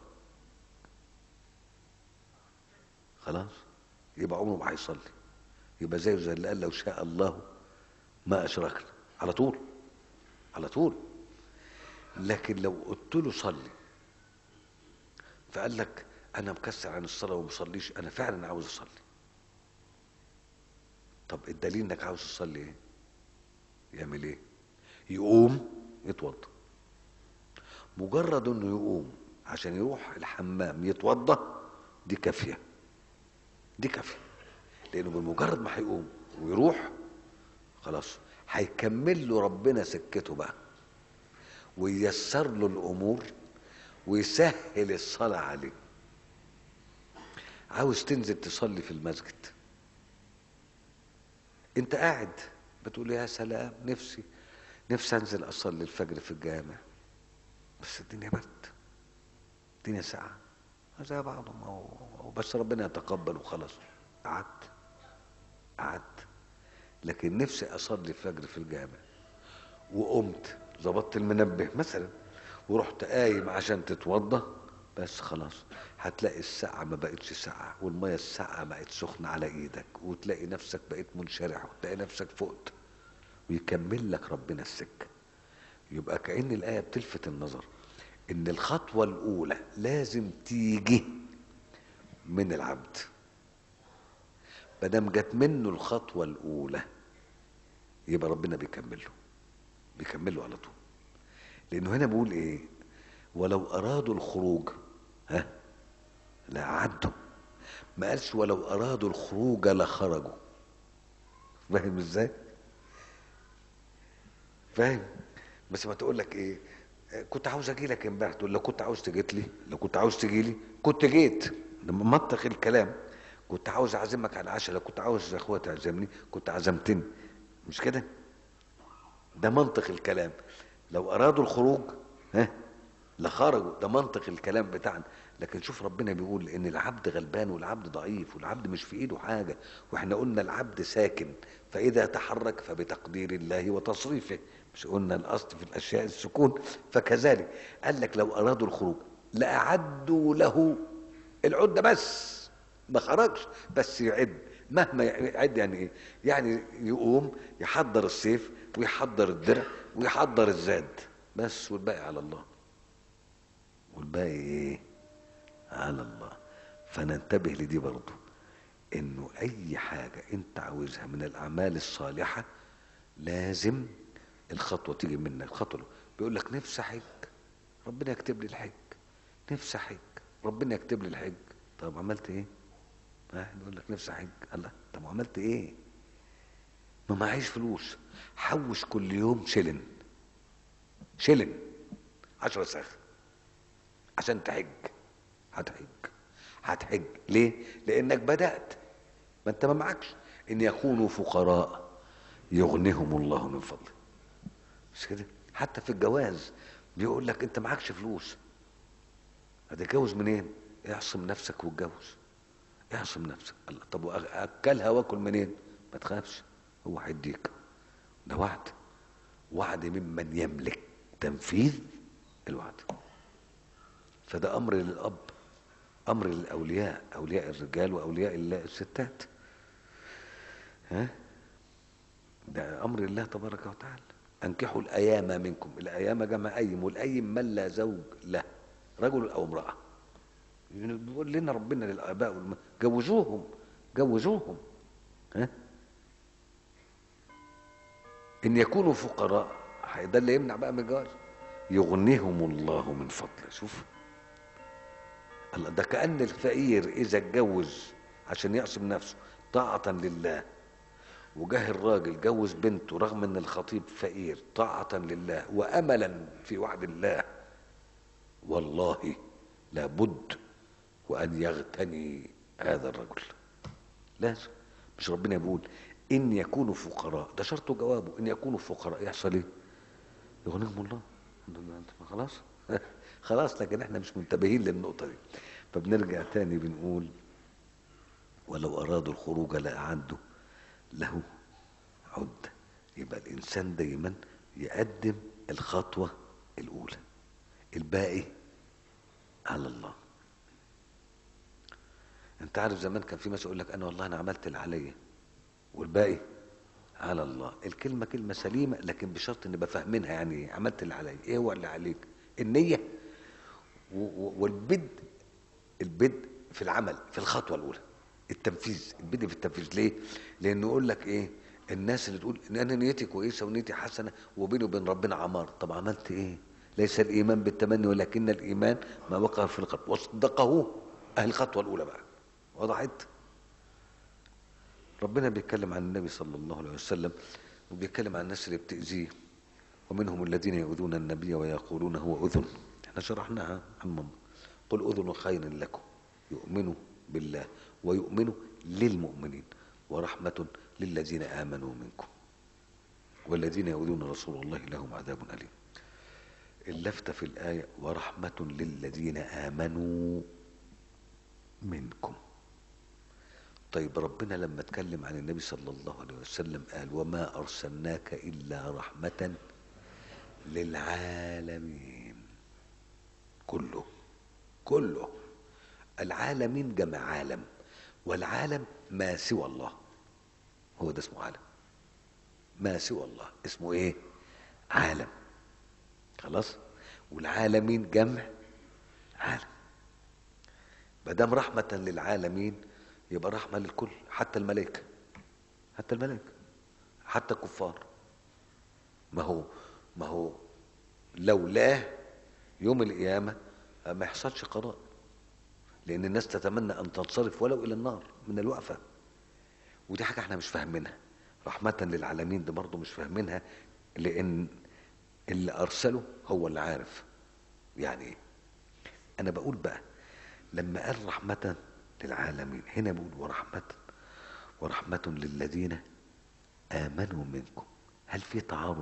خلاص يبقى عمره ما هيصلي يبقى زيه زي اللي قال لو شاء الله ما أشركنا على طول على طول لكن لو قلت له صلي فقال لك انا مكسر عن الصلاه وما بصليش انا فعلا عاوز اصلي طب الدليل انك عاوز تصلي ايه يعمل ايه يقوم يتوضا مجرد انه يقوم عشان يروح الحمام يتوضا دي كافيه دي كافيه لانه بمجرد ما هيقوم ويروح خلاص هيكمل له ربنا سكته بقى وييسر له الامور ويسهل الصلاه عليه عاوز تنزل تصلي في المسجد انت قاعد بتقول يا سلام نفسي نفسي انزل اصلي الفجر في الجامع بس الدنيا برد الدنيا ساعة زي بعضهم أو بس ربنا يتقبل وخلاص قعدت قعدت لكن نفسي اصلي الفجر في الجامع وقمت ظبطت المنبه مثلا ورحت قايم عشان تتوضى بس خلاص هتلاقي الساعة ما بقتش ساعة والمية الساعة بقت سخنة على ايدك وتلاقي نفسك بقيت منشرح وتلاقي نفسك فقت ويكمل لك ربنا السكة يبقى كأن الآية بتلفت النظر ان الخطوة الأولى لازم تيجي من العبد مادام جت منه الخطوة الأولى يبقى ربنا بيكمله بيكمله على طول لأنه هنا بيقول إيه ولو أرادوا الخروج ها لأعدوا ما قالش ولو أرادوا الخروج لخرجوا فاهم إزاي؟ فاهم بس ما تقول لك إيه كنت عاوز اجي لك امبارح تقول لو كنت عاوز تجيت لي لو كنت عاوز تجي لي كنت جيت لما منطق الكلام كنت عاوز اعزمك على العشاء لو كنت عاوز يا اخويا تعزمني كنت عزمتني مش كده ده منطق الكلام لو ارادوا الخروج ها لخرجوا ده منطق الكلام بتاعنا لكن شوف ربنا بيقول ان العبد غلبان والعبد ضعيف والعبد مش في ايده حاجه واحنا قلنا العبد ساكن فاذا تحرك فبتقدير الله وتصريفه مش قلنا الاصل في الاشياء السكون فكذلك قال لك لو ارادوا الخروج لاعدوا له العده بس ما خرجش بس يعد مهما يعد يعني ايه يعني يقوم يحضر السيف ويحضر الدرع ويحضر الزاد بس والباقي على الله والباقي ايه على الله فننتبه لدي برضه انه اي حاجة انت عاوزها من الاعمال الصالحة لازم الخطوة تيجي منك الخطوة بيقول لك نفسي حج ربنا يكتب لي الحج نفسي حج ربنا يكتب لي الحج طب عملت ايه واحد يقول لك نفسي حج الله طب عملت ايه ما معيش فلوس حوش كل يوم شلن شلن عشرة ساخ عشان تحج هتحج هتحج ليه لانك بدأت ما انت ما معكش ان يكونوا فقراء يغنيهم الله من فضله مش كده حتى في الجواز بيقول لك انت معكش فلوس هتتجوز منين اعصم نفسك واتجوز اعصم نفسك الله طب واكلها واكل منين ما تخافش هو هيديك ده وعد وعد ممن يملك تنفيذ الوعد فده امر للاب امر للاولياء اولياء الرجال واولياء الله الستات ها ده امر الله تبارك وتعالى انكحوا الايام منكم الايام جمع ايم والايم من لا زوج له رجل او امراه بيقول لنا ربنا للاباء والم... جوزوهم جوزوهم ها ان يكونوا فقراء ده اللي يمنع بقى من الجواز يغنيهم الله من فضله شوف الله ده كأن الفقير إذا اتجوز عشان يعصم نفسه طاعة لله وجاه الراجل جوز بنته رغم ان الخطيب فقير طاعة لله وأملا في وعد الله والله لابد وأن يغتني هذا الرجل لازم مش ربنا بيقول إن يكونوا فقراء ده شرط جوابه إن يكونوا فقراء يحصل إيه؟ يغنيهم الله خلاص خلاص لكن احنا مش منتبهين للنقطة دي فبنرجع تاني بنقول ولو أرادوا الخروج لأعدوا له عدة يبقى الإنسان دايما يقدم الخطوة الأولى الباقي على الله انت عارف زمان كان في مثل يقول لك انا والله انا عملت اللي عليا والباقي على الله الكلمه كلمه سليمه لكن بشرط ان نبقى فاهمينها يعني ايه عملت اللي عليا ايه هو اللي عليك النيه والبدء البدء في العمل في الخطوه الاولى التنفيذ البدء في التنفيذ ليه لانه يقول لك ايه الناس اللي تقول ان انا نيتي كويسه ونيتي حسنه وبيني وبين ربنا عمار طب عملت ايه ليس الايمان بالتمني ولكن الايمان ما وقع في القلب وصدقه اهل الخطوه الاولى بقى وضحت ربنا بيتكلم عن النبي صلى الله عليه وسلم وبيتكلم عن الناس اللي بتأذيه ومنهم الذين يؤذون النبي ويقولون هو أذن احنا شرحناها عن قل أذن خير لكم يؤمن بالله ويؤمنوا للمؤمنين ورحمة للذين آمنوا منكم والذين يؤذون رسول الله لهم عذاب أليم اللفتة في الآية ورحمة للذين آمنوا منكم طيب ربنا لما اتكلم عن النبي صلى الله عليه وسلم قال وما أرسلناك إلا رحمة للعالمين كله كله العالمين جمع عالم والعالم ما سوى الله هو ده اسمه عالم ما سوى الله اسمه ايه عالم خلاص والعالمين جمع عالم ما دام رحمة للعالمين يبقى رحمة للكل حتى الملائكة حتى الملائكة حتى الكفار ما هو ما هو لولاه يوم القيامة ما يحصلش قضاء لأن الناس تتمنى أن تنصرف ولو إلى النار من الوقفة ودي حاجة احنا مش فاهمينها رحمة للعالمين دي برضه مش فاهمينها لأن اللي أرسله هو اللي عارف يعني ايه أنا بقول بقى لما قال رحمة للعالمين هنا بقول ورحمة ورحمة للذين آمنوا منكم هل في تعارض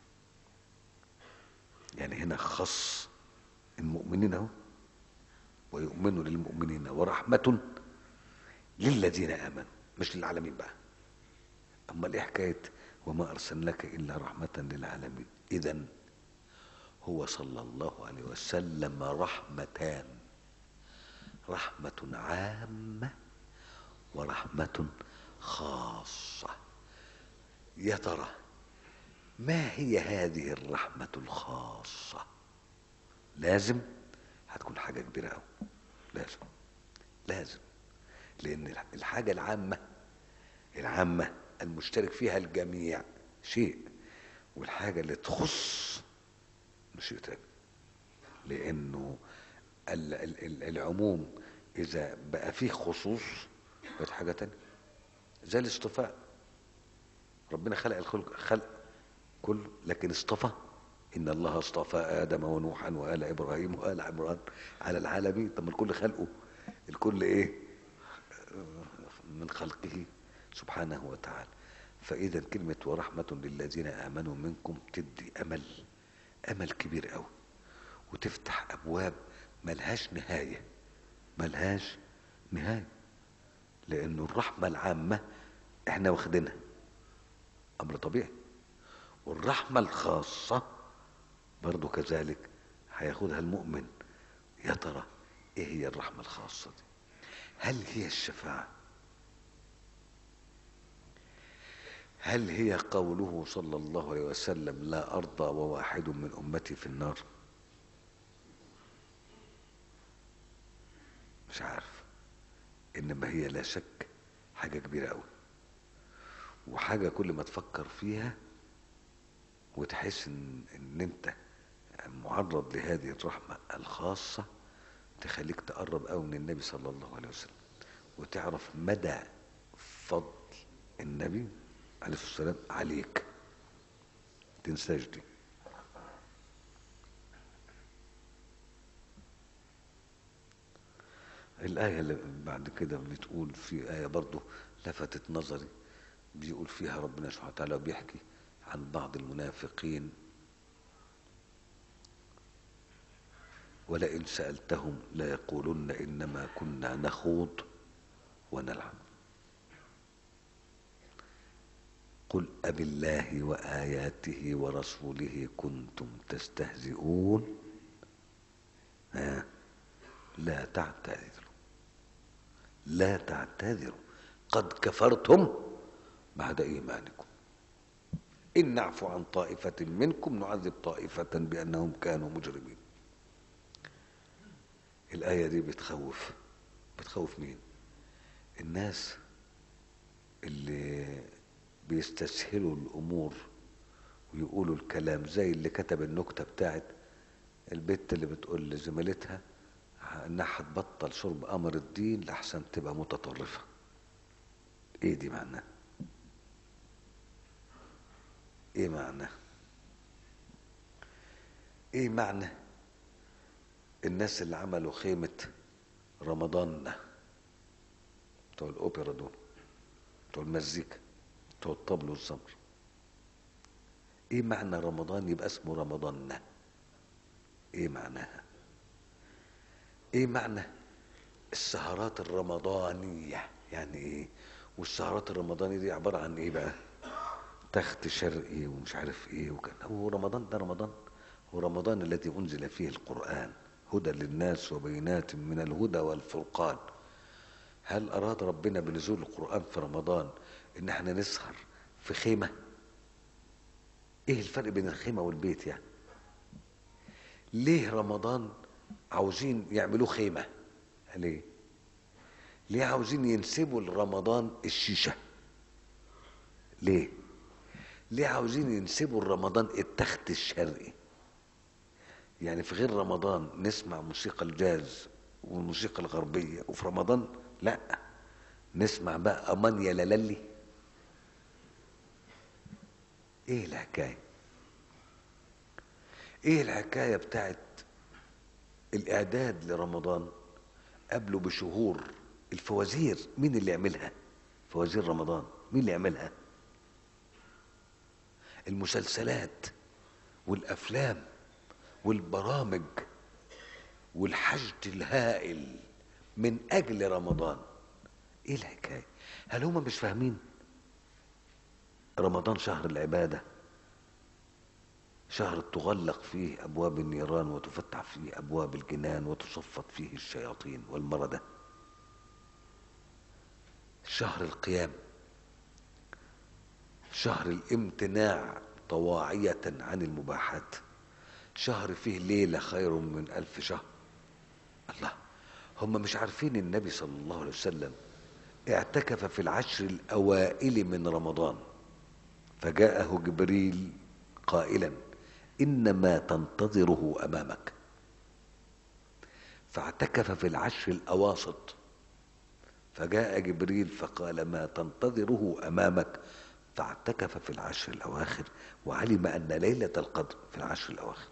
يعني هنا خص المؤمنين اهو ويؤمنوا للمؤمنين ورحمة للذين آمنوا مش للعالمين بقى أما ايه حكاية وما أرسلناك إلا رحمة للعالمين إذا هو صلى الله عليه وسلم رحمتان رحمة عامة ورحمة خاصة يا ترى ما هي هذه الرحمة الخاصة لازم هتكون حاجة كبيرة أوي لازم لازم لأن الحاجة العامة العامة المشترك فيها الجميع شيء والحاجة اللي تخص شيء تاني لأنه ال- ال- ال- العموم إذا بقى فيه خصوص بقت حاجة تانية زي الاصطفاء ربنا خلق الخلق خلق كله لكن اصطفى إن الله اصطفى آدم ونوحا وآل إبراهيم وآل عمران على العالمين طب ما الكل خلقه الكل إيه من خلقه سبحانه وتعالى فإذا كلمة ورحمة للذين آمنوا منكم تدي أمل أمل كبير قوي وتفتح أبواب ملهاش نهاية ملهاش نهاية لأنه الرحمة العامة احنا واخدينها أمر طبيعي والرحمة الخاصة برضو كذلك هياخدها المؤمن يا ترى ايه هي الرحمة الخاصة دي هل هي الشفاعة هل هي قوله صلى الله عليه وسلم لا أرضى وواحد من أمتي في النار مش عارف إنما هي لا شك حاجة كبيرة أوي وحاجة كل ما تفكر فيها وتحس إن, إن أنت معرض لهذه الرحمة الخاصة تخليك تقرب قوي من النبي صلى الله عليه وسلم وتعرف مدى فضل النبي عليه الصلاة والسلام عليك تنساش دي الآية اللي بعد كده بتقول في آية برضو لفتت نظري بيقول فيها ربنا سبحانه وتعالى بيحكي عن بعض المنافقين ولئن سألتهم ليقولن إنما كنا نخوض ونلعب قل أب الله وآياته ورسوله كنتم تستهزئون ها لا تعتذروا لا تعتذروا قد كفرتم بعد إيمانكم إن نعفو عن طائفة منكم نعذب طائفة بأنهم كانوا مجرمين الآية دي بتخوف بتخوف مين الناس اللي بيستسهلوا الأمور ويقولوا الكلام زي اللي كتب النكتة بتاعت البت اللي بتقول لزميلتها انها هتبطل شرب امر الدين لحسن تبقى متطرفة ايه دي معناه ايه معناه ايه معنى الناس اللي عملوا خيمة رمضان بتوع الاوبرا دول بتوع المزيكا بتوع الطبل والزمر ايه معنى رمضان يبقى اسمه رمضان ايه معناها ايه معنى السهرات الرمضانية يعني ايه والسهرات الرمضانية دي عبارة عن ايه بقى تخت شرقي ومش عارف ايه وكان هو رمضان ده رمضان هو رمضان الذي انزل فيه القرآن هدى للناس وبينات من الهدى والفرقان هل اراد ربنا بنزول القرآن في رمضان ان احنا نسهر في خيمة ايه الفرق بين الخيمة والبيت يعني ليه رمضان عاوزين يعملوه خيمة ليه ليه عاوزين ينسبوا لرمضان الشيشة ليه ليه عاوزين ينسبوا لرمضان التخت الشرقي يعني في غير رمضان نسمع موسيقى الجاز والموسيقى الغربية وفي رمضان لا نسمع بقى أمان يا لالي ايه الحكاية ايه الحكاية بتاعت الاعداد لرمضان قبله بشهور الفوازير مين اللي يعملها فوازير رمضان مين اللي يعملها المسلسلات والافلام والبرامج والحشد الهائل من اجل رمضان ايه الحكايه هل هم مش فاهمين رمضان شهر العباده شهر تغلق فيه ابواب النيران وتفتح فيه ابواب الجنان وتصفد فيه الشياطين والمرده شهر القيام شهر الامتناع طواعية عن المباحات شهر فيه ليلة خير من ألف شهر الله هم مش عارفين النبي صلى الله عليه وسلم اعتكف في العشر الأوائل من رمضان فجاءه جبريل قائلا إنما تنتظره أمامك فاعتكف في العشر الأواسط فجاء جبريل فقال ما تنتظره أمامك فاعتكف في العشر الأواخر وعلم أن ليلة القدر في العشر الأواخر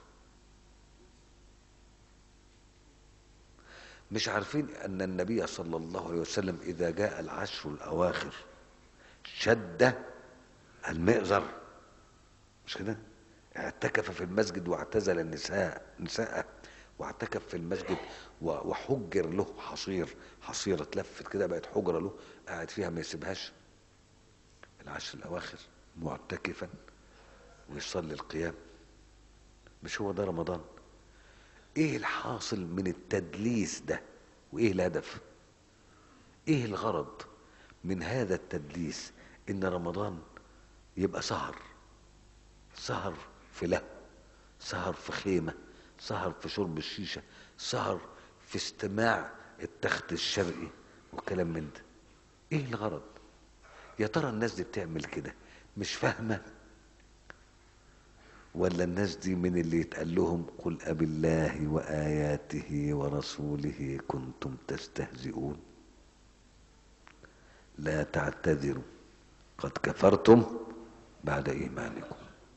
مش عارفين أن النبي صلى الله عليه وسلم إذا جاء العشر الأواخر شد المئزر مش كده اعتكف في المسجد واعتزل النساء نساء واعتكف في المسجد وحجر له حصير حصيرة اتلفت كده بقت حجرة له قاعد فيها ما يسيبهاش العشر الأواخر معتكفا ويصلي القيام مش هو ده رمضان ايه الحاصل من التدليس ده وايه الهدف ايه الغرض من هذا التدليس ان رمضان يبقى سهر سهر في له سهر في خيمة سهر في شرب الشيشة سهر في استماع التخت الشرقي وكلام من ده ايه الغرض يا ترى الناس دي بتعمل كده مش فاهمة ولا الناس دي من اللي يتقال لهم قل أب الله وآياته ورسوله كنتم تستهزئون لا تعتذروا قد كفرتم بعد إيمانكم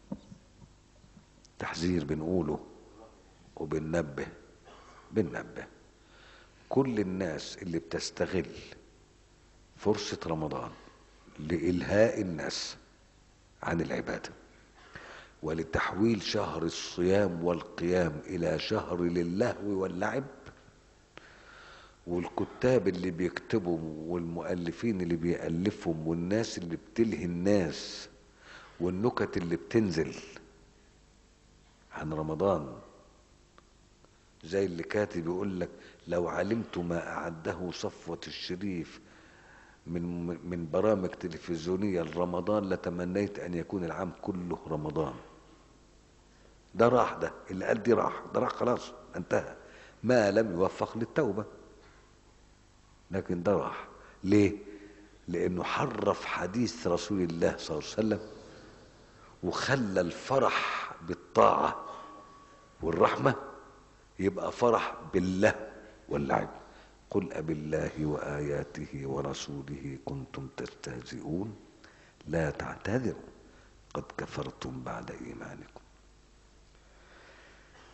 تحذير بنقوله وبننبه بننبه كل الناس اللي بتستغل فرصة رمضان لإلهاء الناس عن العبادة ولتحويل شهر الصيام والقيام إلى شهر للهو واللعب والكتاب اللي بيكتبوا والمؤلفين اللي بيألفهم والناس اللي بتلهي الناس والنكت اللي بتنزل عن رمضان زي اللي كاتب يقول لك لو علمت ما أعده صفوة الشريف من من برامج تلفزيونية لرمضان لتمنيت أن يكون العام كله رمضان ده راح ده اللي قال دي راح ده راح خلاص انتهى ما لم يوفق للتوبة لكن ده راح ليه لأنه حرف حديث رسول الله صلى الله عليه وسلم وخلى الفرح بالطاعة والرحمة يبقى فرح بالله واللعب قل أب الله وآياته ورسوله كنتم تستهزئون لا تعتذروا قد كفرتم بعد إيمانكم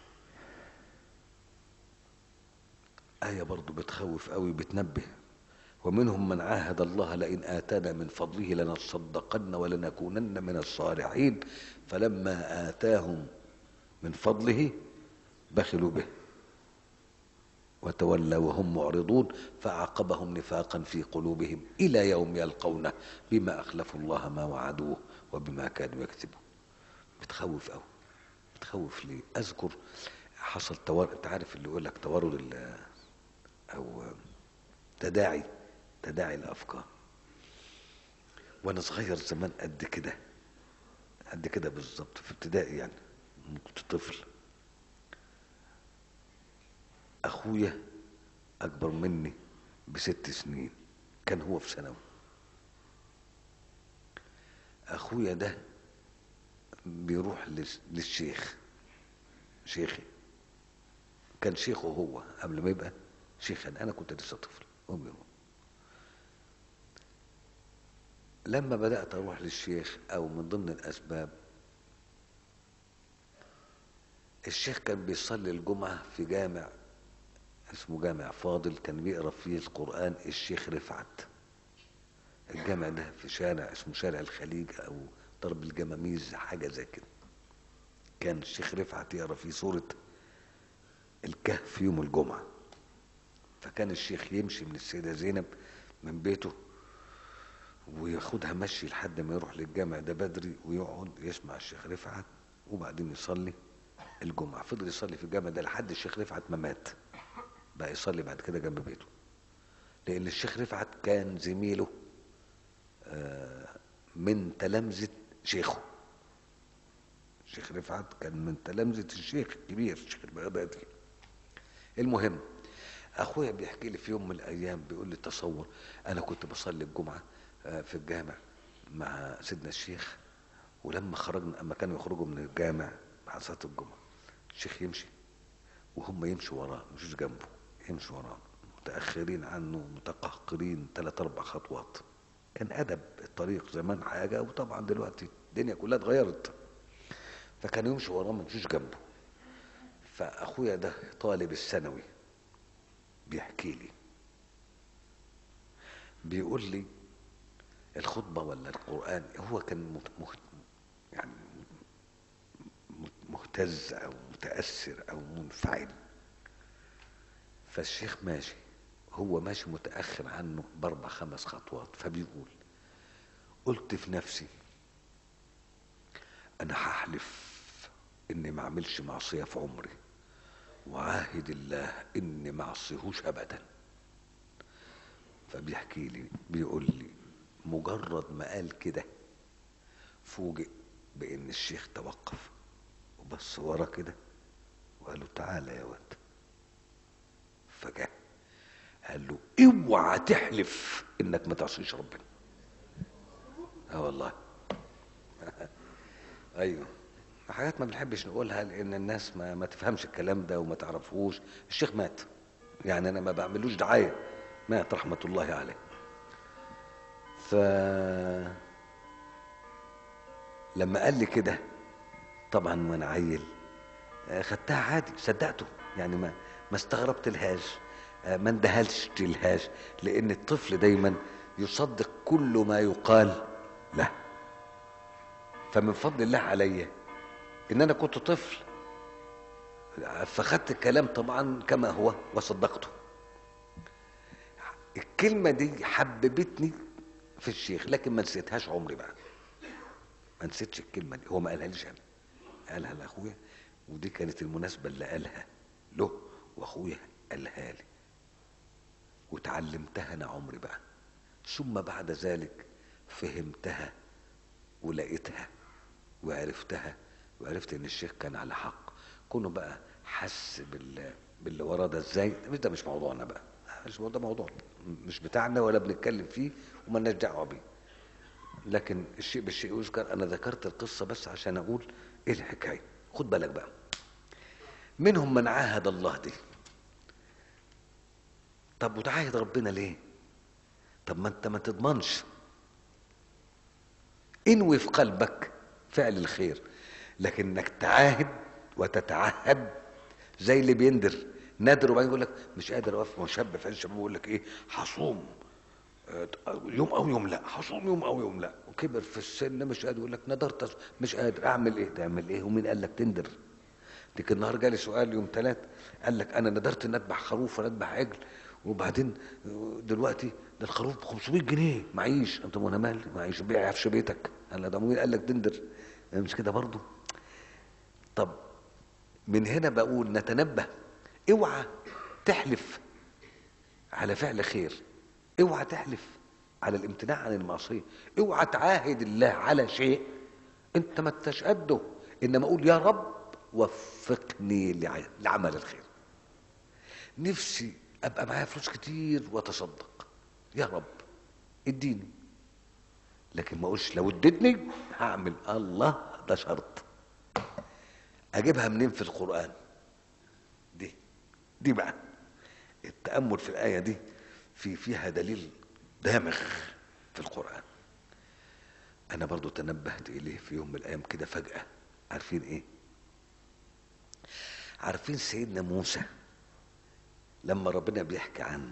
آية برضو بتخوف قوي بتنبه ومنهم من عاهد الله لئن آتانا من فضله لنصدقن ولنكونن من الصالحين فلما آتاهم من فضله بخلوا به وتولوا وهم معرضون فعاقبهم نفاقا في قلوبهم إلى يوم يلقونه بما أخلفوا الله ما وعدوه وبما كانوا يكذبون بتخوف أوي بتخوف ليه أذكر حصل توارد أنت عارف اللي يقول لك توارد ال- أو تداعي تداعي الأفكار وأنا صغير زمان قد كده قد كده بالظبط في ابتدائي يعني كنت طفل اخويا اكبر مني بست سنين كان هو في ثانوي اخويا ده بيروح للش- للشيخ شيخي كان شيخه هو قبل ما يبقى شيخا انا كنت لسه طفل امي هو لما بدات اروح للشيخ او من ضمن الاسباب الشيخ كان بيصلي الجمعه في جامع اسمه جامع فاضل كان بيقرا فيه القرآن الشيخ رفعت الجامع ده في شارع اسمه شارع الخليج او ضرب الجماميز حاجة زي كده كان الشيخ رفعت يقرا فيه سورة الكهف يوم الجمعة فكان الشيخ يمشي من السيدة زينب من بيته وياخدها مشي لحد ما يروح للجامع ده بدري ويقعد يسمع الشيخ رفعت وبعدين يصلي الجمعة فضل يصلي في الجامع ده لحد الشيخ رفعت ما مات بقى يصلي بعد كده جنب بيته لان الشيخ رفعت كان زميله آه، من تلامذة شيخه الشيخ رفعت كان من تلامذة الشيخ الكبير الشيخ البغدادي المهم اخويا بيحكي لي في يوم من الايام بيقول لي تصور انا كنت بصلي الجمعه آه، في الجامع مع سيدنا الشيخ ولما خرجنا اما كانوا يخرجوا من الجامع مع صلاه الجمعه الشيخ يمشي وهم يمشوا وراه مش جنبه يمشوا وراه متاخرين عنه متقهقرين ثلاث اربع خطوات كان ادب الطريق زمان حاجه وطبعا دلوقتي الدنيا كلها اتغيرت فكانوا يمشوا وراه ما يمشوش جنبه فاخويا ده طالب الثانوي بيحكي لي بيقول لي الخطبة ولا القرآن هو كان مت- مهت يعني مت- مهتز أو متأثر أو منفعل فالشيخ ماشي هو ماشي متأخر عنه بأربع خمس خطوات فبيقول قلت في نفسي أنا هحلف إني ما أعملش معصية في عمري وعاهد الله إني ما أعصيهوش أبدا فبيحكي لي بيقول لي مجرد ما قال كده فوجئ بان الشيخ توقف وبص ورا كده وقال له تعالى يا واد فجاه قال له اوعى تحلف انك ما تعصيش ربنا اه والله ايوه حاجات ما بنحبش نقولها لان الناس ما, ما تفهمش الكلام ده وما تعرفوش الشيخ مات يعني انا ما بعملوش دعايه مات رحمه الله عليه ف لما قال لي كده طبعا وانا عيل آه، خدتها عادي صدقته يعني ما ما استغربت لهاش آه، ما اندهلش لهاش لان الطفل دايما يصدق كل ما يقال له فمن فضل الله عليا ان انا كنت طفل فخدت الكلام طبعا كما هو وصدقته الكلمة دي حببتني في الشيخ لكن ما نسيتهاش عمري بقى ما نسيتش الكلمة دي هو ما قالها ليش انا قالها لاخويا ودي كانت المناسبة اللي قالها له واخويا قالها لي وتعلمتها انا عمري بقى ثم بعد ذلك فهمتها ولقيتها وعرفتها وعرفت ان الشيخ كان على حق كونه بقى حس بال باللي وراه ده ازاي ده مش- ده مش موضوعنا بقى مش ده موضوع مش بتاعنا ولا بنتكلم فيه ومالناش دعوه بيه لكن الشيء بالشيء يذكر انا ذكرت القصه بس عشان اقول ايه الحكايه خد بالك بقى منهم من عاهد الله دي طب وتعاهد ربنا ليه طب ما انت ما تضمنش انوي في قلبك فعل الخير لكن انك تعاهد وتتعهد زي اللي بيندر نادر وبعدين يقول لك مش قادر اوقف ما هو شاب في عز الشباب يقول لك ايه هصوم يوم او يوم لا هصوم يوم او يوم لا وكبر في السن مش قادر يقول لك ندرت أص- مش قادر اعمل ايه تعمل ايه ومين قال لك تندر ديك النهار جالي سؤال يوم ثلاث قال لك انا ندرت ان اذبح خروف ولا اذبح عجل وبعدين دلوقتي ده الخروف ب 500 جنيه معيش انت وانا مالي معيش بيع عفش بيتك قال ده مين قال لك تندر مش كده برضه طب من هنا بقول نتنبه اوعى تحلف على فعل خير اوعى تحلف على الامتناع عن المعصيه اوعى تعاهد الله على شيء انت ما انتش قده انما اقول يا رب وفقني لع- لعمل الخير نفسي ابقى معايا فلوس كتير واتصدق يا رب اديني لكن ما اقولش لو اديتني هعمل الله ده شرط اجيبها منين في القران دي دي بقى التامل في الايه دي في فيها دليل دامغ في القران انا برضو تنبهت اليه في يوم من الايام كده فجاه عارفين ايه عارفين سيدنا موسى لما ربنا بيحكي عنه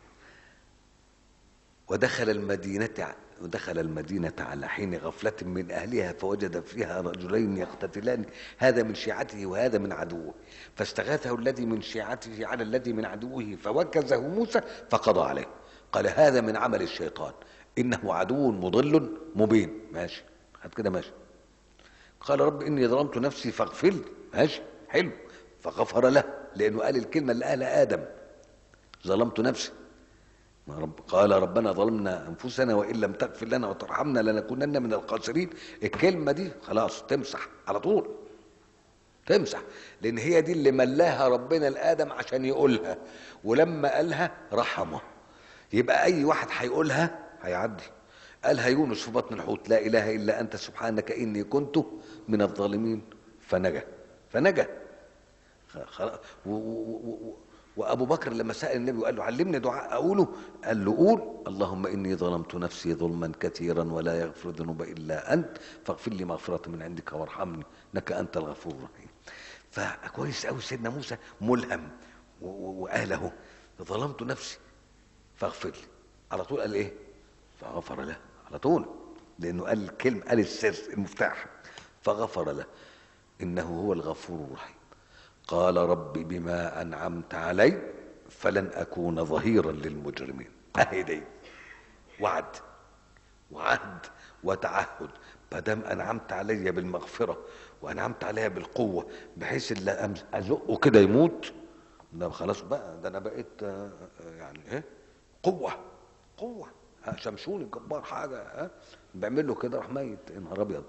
ودخل المدينة ودخل المدينة على حين غفلة من أهلها فوجد فيها رجلين يقتتلان هذا من شيعته وهذا من عدوه فاستغاثه الذي من شيعته على الذي من عدوه فوكزه موسى فقضى عليه قال هذا من عمل الشيطان إنه عدو مضل مبين ماشي هات كده ماشي قال رب إني ظلمت نفسي فاغفر لي ماشي حلو فغفر له لأنه قال الكلمة اللي قالها آدم ظلمت نفسي ما رب قال ربنا ظلمنا انفسنا وان لم تغفر لنا وترحمنا لنكونن من الخاسرين الكلمه دي خلاص تمسح على طول تمسح لان هي دي اللي ملاها ربنا لادم عشان يقولها ولما قالها رحمه يبقى اي واحد هيقولها هيعدي قالها يونس في بطن الحوت لا اله الا انت سبحانك اني كنت من الظالمين فنجا فنجا خلاص و- و- و- وابو بكر لما سال النبي وقال له علمني دعاء اقوله قال له قول اللهم اني ظلمت نفسي ظلما كثيرا ولا يغفر الذنوب الا انت فاغفر لي مغفره من عندك وارحمني انك انت الغفور الرحيم فكويس قوي سيدنا موسى ملهم و- و- وقاله ظلمت نفسي فاغفر لي على طول قال ايه فغفر له على طول لانه قال الكلمه قال السر المفتاح فغفر له انه هو الغفور الرحيم قال رب بما انعمت علي فلن اكون ظهيرا للمجرمين اهي دي وعد وعهد وتعهد ما دام انعمت علي بالمغفره وانعمت عليا بالقوه بحيث اللي أمس- ازقه كده يموت ده خلاص بقى ده انا بقيت آه، آه، يعني ايه قوه قوه ها، شمشون الجبار حاجه ها بيعمل له كده راح ميت يا نهار ابيض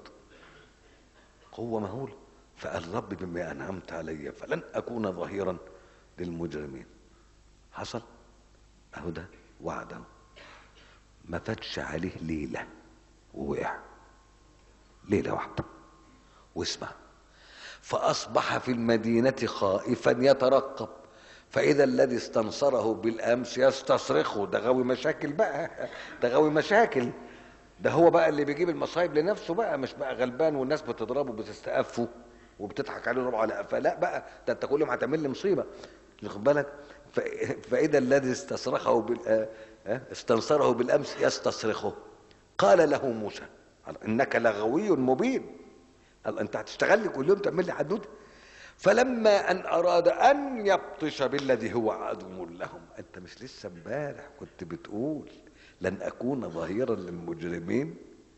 قوة مهولة فقال رب بما أنعمت علي فلن أكون ظهيرا للمجرمين حصل أهو ده وعد أهو. ما فاتش عليه ليلة ووقع ليلة واحدة واسمع فأصبح في المدينة خائفا يترقب فإذا الذي استنصره بالأمس يستصرخه ده غاوي مشاكل بقى ده غاوي مشاكل ده هو بقى اللي بيجيب المصايب لنفسه بقى مش بقى غلبان والناس بتضربه بتستأفه وبتضحك عليه وربع على قفاه لا بقى ده انت كل يوم هتعمل لي مصيبه واخد بالك ف- فاذا الذي استصرخه بال آه، آه، استنصره بالامس يستصرخه قال له موسى قال انك لغوي مبين قال انت هتشتغل لي كل يوم تعمل لي حدوته فلما ان اراد ان يبطش بالذي هو عدو لهم انت مش لسه امبارح كنت بتقول لن اكون ظهيرا للمجرمين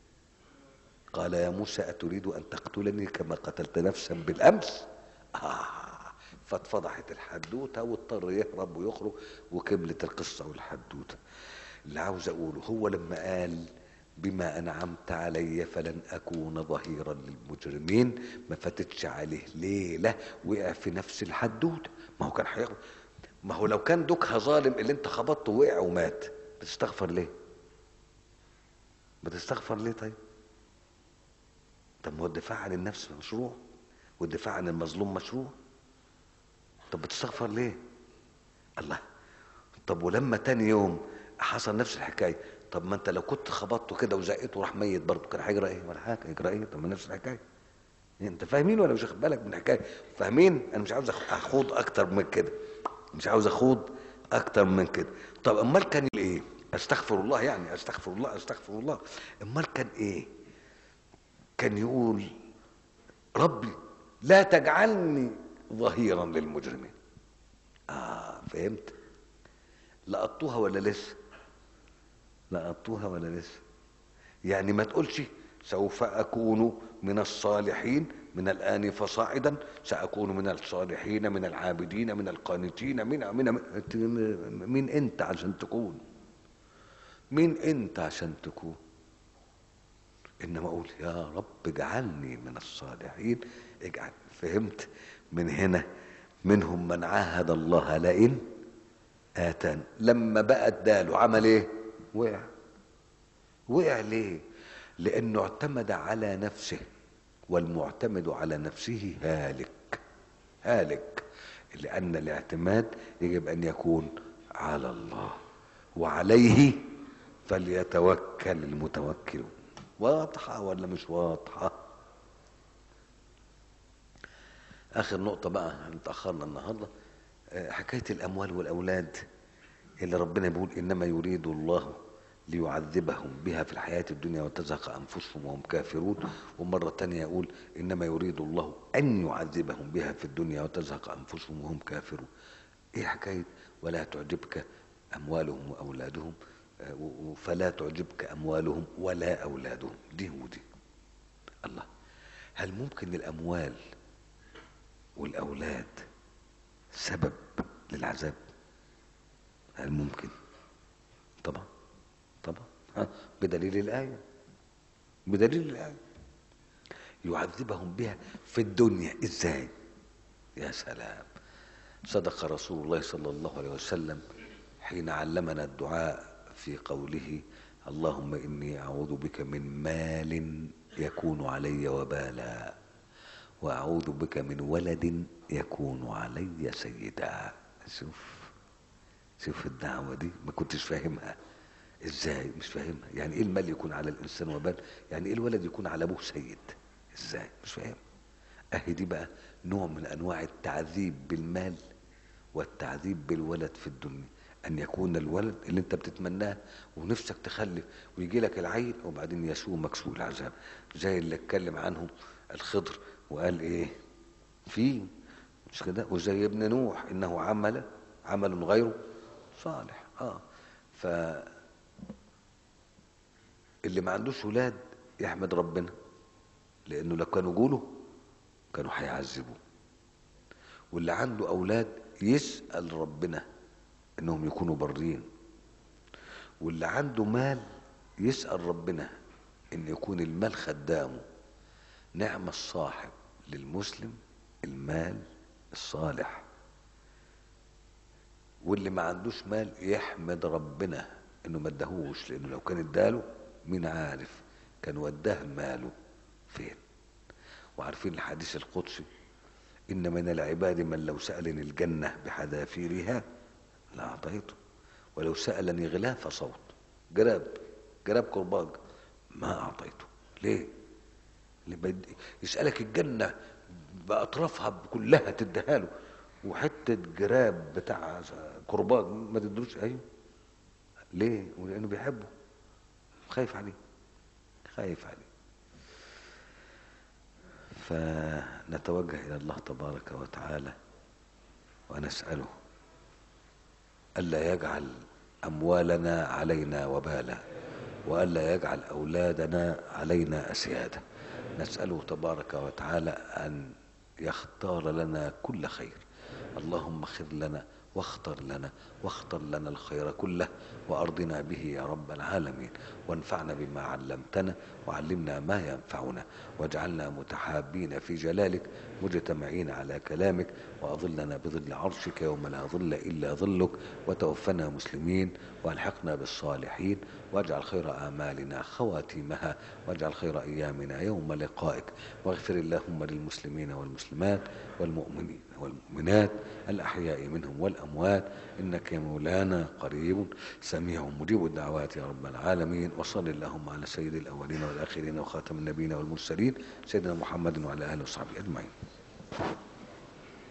قال يا موسى أتريد أن تقتلني كما قتلت نفسا بالأمس آه فاتفضحت الحدوتة واضطر يهرب ويخرج وكملت القصة والحدوتة اللي عاوز أقوله هو لما قال بما أنعمت علي فلن أكون ظهيرا للمجرمين ما فاتتش عليه ليلة وقع في نفس الحدوتة ما هو كان هياخد ما هو لو كان دوكها ظالم اللي انت خبطته وقع ومات بتستغفر ليه بتستغفر ليه طيب طب ما هو الدفاع عن النفس مشروع والدفاع عن المظلوم مشروع طب بتستغفر ليه الله طب ولما تاني يوم حصل نفس الحكايه طب ما انت لو كنت خبطته كده وزقته وراح ميت برضه كان هيجرى ايه ولا حاجه يجرى ايه طب ما نفس الحكايه انت فاهمين ولا مش واخد بالك من الحكايه فاهمين انا مش عاوز أخ- اخوض اكتر من كده مش عاوز اخوض اكتر من كده طب امال كان ايه استغفر الله يعني استغفر الله استغفر الله امال كان ايه كان يقول ربي لا تجعلني ظهيرا للمجرمين اه فهمت لقطوها ولا لسه لقطوها ولا لسه يعني ما تقولش سوف أكون من الصالحين من الآن فصاعدا سأكون من الصالحين من العابدين من القانتين من من مين أنت عشان تكون مين أنت عشان تكون إنما أقول يا رب اجعلني من الصالحين اجعل فهمت من هنا منهم من عاهد الله لئن آتان لما بقى اداله عمل ايه وقع وقع ليه لانه اعتمد على نفسه والمعتمد على نفسه هالك هالك لان الاعتماد يجب ان يكون على الله وعليه فليتوكل المتوكلون واضحه ولا مش واضحه اخر نقطه بقى تاخرنا النهارده حكايه الاموال والاولاد اللي ربنا بيقول انما يريد الله ليعذبهم بها في الحياة الدنيا وتزهق أنفسهم وهم كافرون ومرة تانية يقول إنما يريد الله أن يعذبهم بها في الدنيا وتزهق أنفسهم وهم كافرون إيه حكاية ولا تعجبك أموالهم وأولادهم فلا تعجبك أموالهم ولا أولادهم دي ودي الله هل ممكن الأموال والأولاد سبب للعذاب هل ممكن طبعا طبعا ها بدليل الآية بدليل الآية يعذبهم بها في الدنيا ازاي يا سلام صدق رسول الله صلى الله عليه وسلم حين علمنا الدعاء في قوله اللهم إني أعوذ بك من مال يكون علي وبالا وأعوذ بك من ولد يكون علي سيدا شوف شوف الدعوة دي ما كنتش فاهمها ازاي مش فاهمها يعني ايه المال يكون على الانسان وبال يعني ايه الولد يكون على ابوه سيد ازاي مش فاهم اهي دي بقى نوع من انواع التعذيب بالمال والتعذيب بالولد في الدنيا ان يكون الولد اللي انت بتتمناه ونفسك تخلف ويجي لك العيل وبعدين يسوء مكسوء العذاب زي اللي اتكلم عنه الخضر وقال ايه في مش كده وزي ابن نوح انه عمل عمل غيره صالح اه ف اللي ما عندوش ولاد يحمد ربنا لانه لو كانوا جوله كانوا هيعذبوه واللي عنده اولاد يسال ربنا انهم يكونوا برين واللي عنده مال يسال ربنا ان يكون المال خدامه نعم الصاحب للمسلم المال الصالح واللي ما عندوش مال يحمد ربنا انه ما اداهوش لانه لو كان اداله مين عارف كان وداه ماله فين وعارفين الحديث القدسي ان من العباد من لو سالني الجنه بحذافيرها لاعطيته ولو سالني غلاف صوت جراب جراب كرباج ما اعطيته ليه يسالك الجنه باطرافها كلها تديها له وحته جراب بتاع كرباج ما تدروش ايوه ليه ولانه بيحبه خايف عليه خايف عليه فنتوجه الى الله تبارك وتعالى ونساله الا يجعل اموالنا علينا وبالا والا يجعل اولادنا علينا اسيادا نساله تبارك وتعالى ان يختار لنا كل خير اللهم خذ لنا واختر لنا واختر لنا الخير كله وارضنا به يا رب العالمين وانفعنا بما علمتنا وعلمنا ما ينفعنا واجعلنا متحابين في جلالك مجتمعين على كلامك واظلنا بظل عرشك يوم لا ظل الا ظلك وتوفنا مسلمين والحقنا بالصالحين واجعل خير امالنا خواتيمها واجعل خير ايامنا يوم لقائك واغفر اللهم للمسلمين والمسلمات والمؤمنين والمؤمنات الاحياء منهم والاموات انك يا مولانا قريب سميع مجيب الدعوات يا رب العالمين وصل اللهم على سيد الاولين والاخرين وخاتم النبيين والمرسلين سيدنا محمد وعلى اله وصحبه اجمعين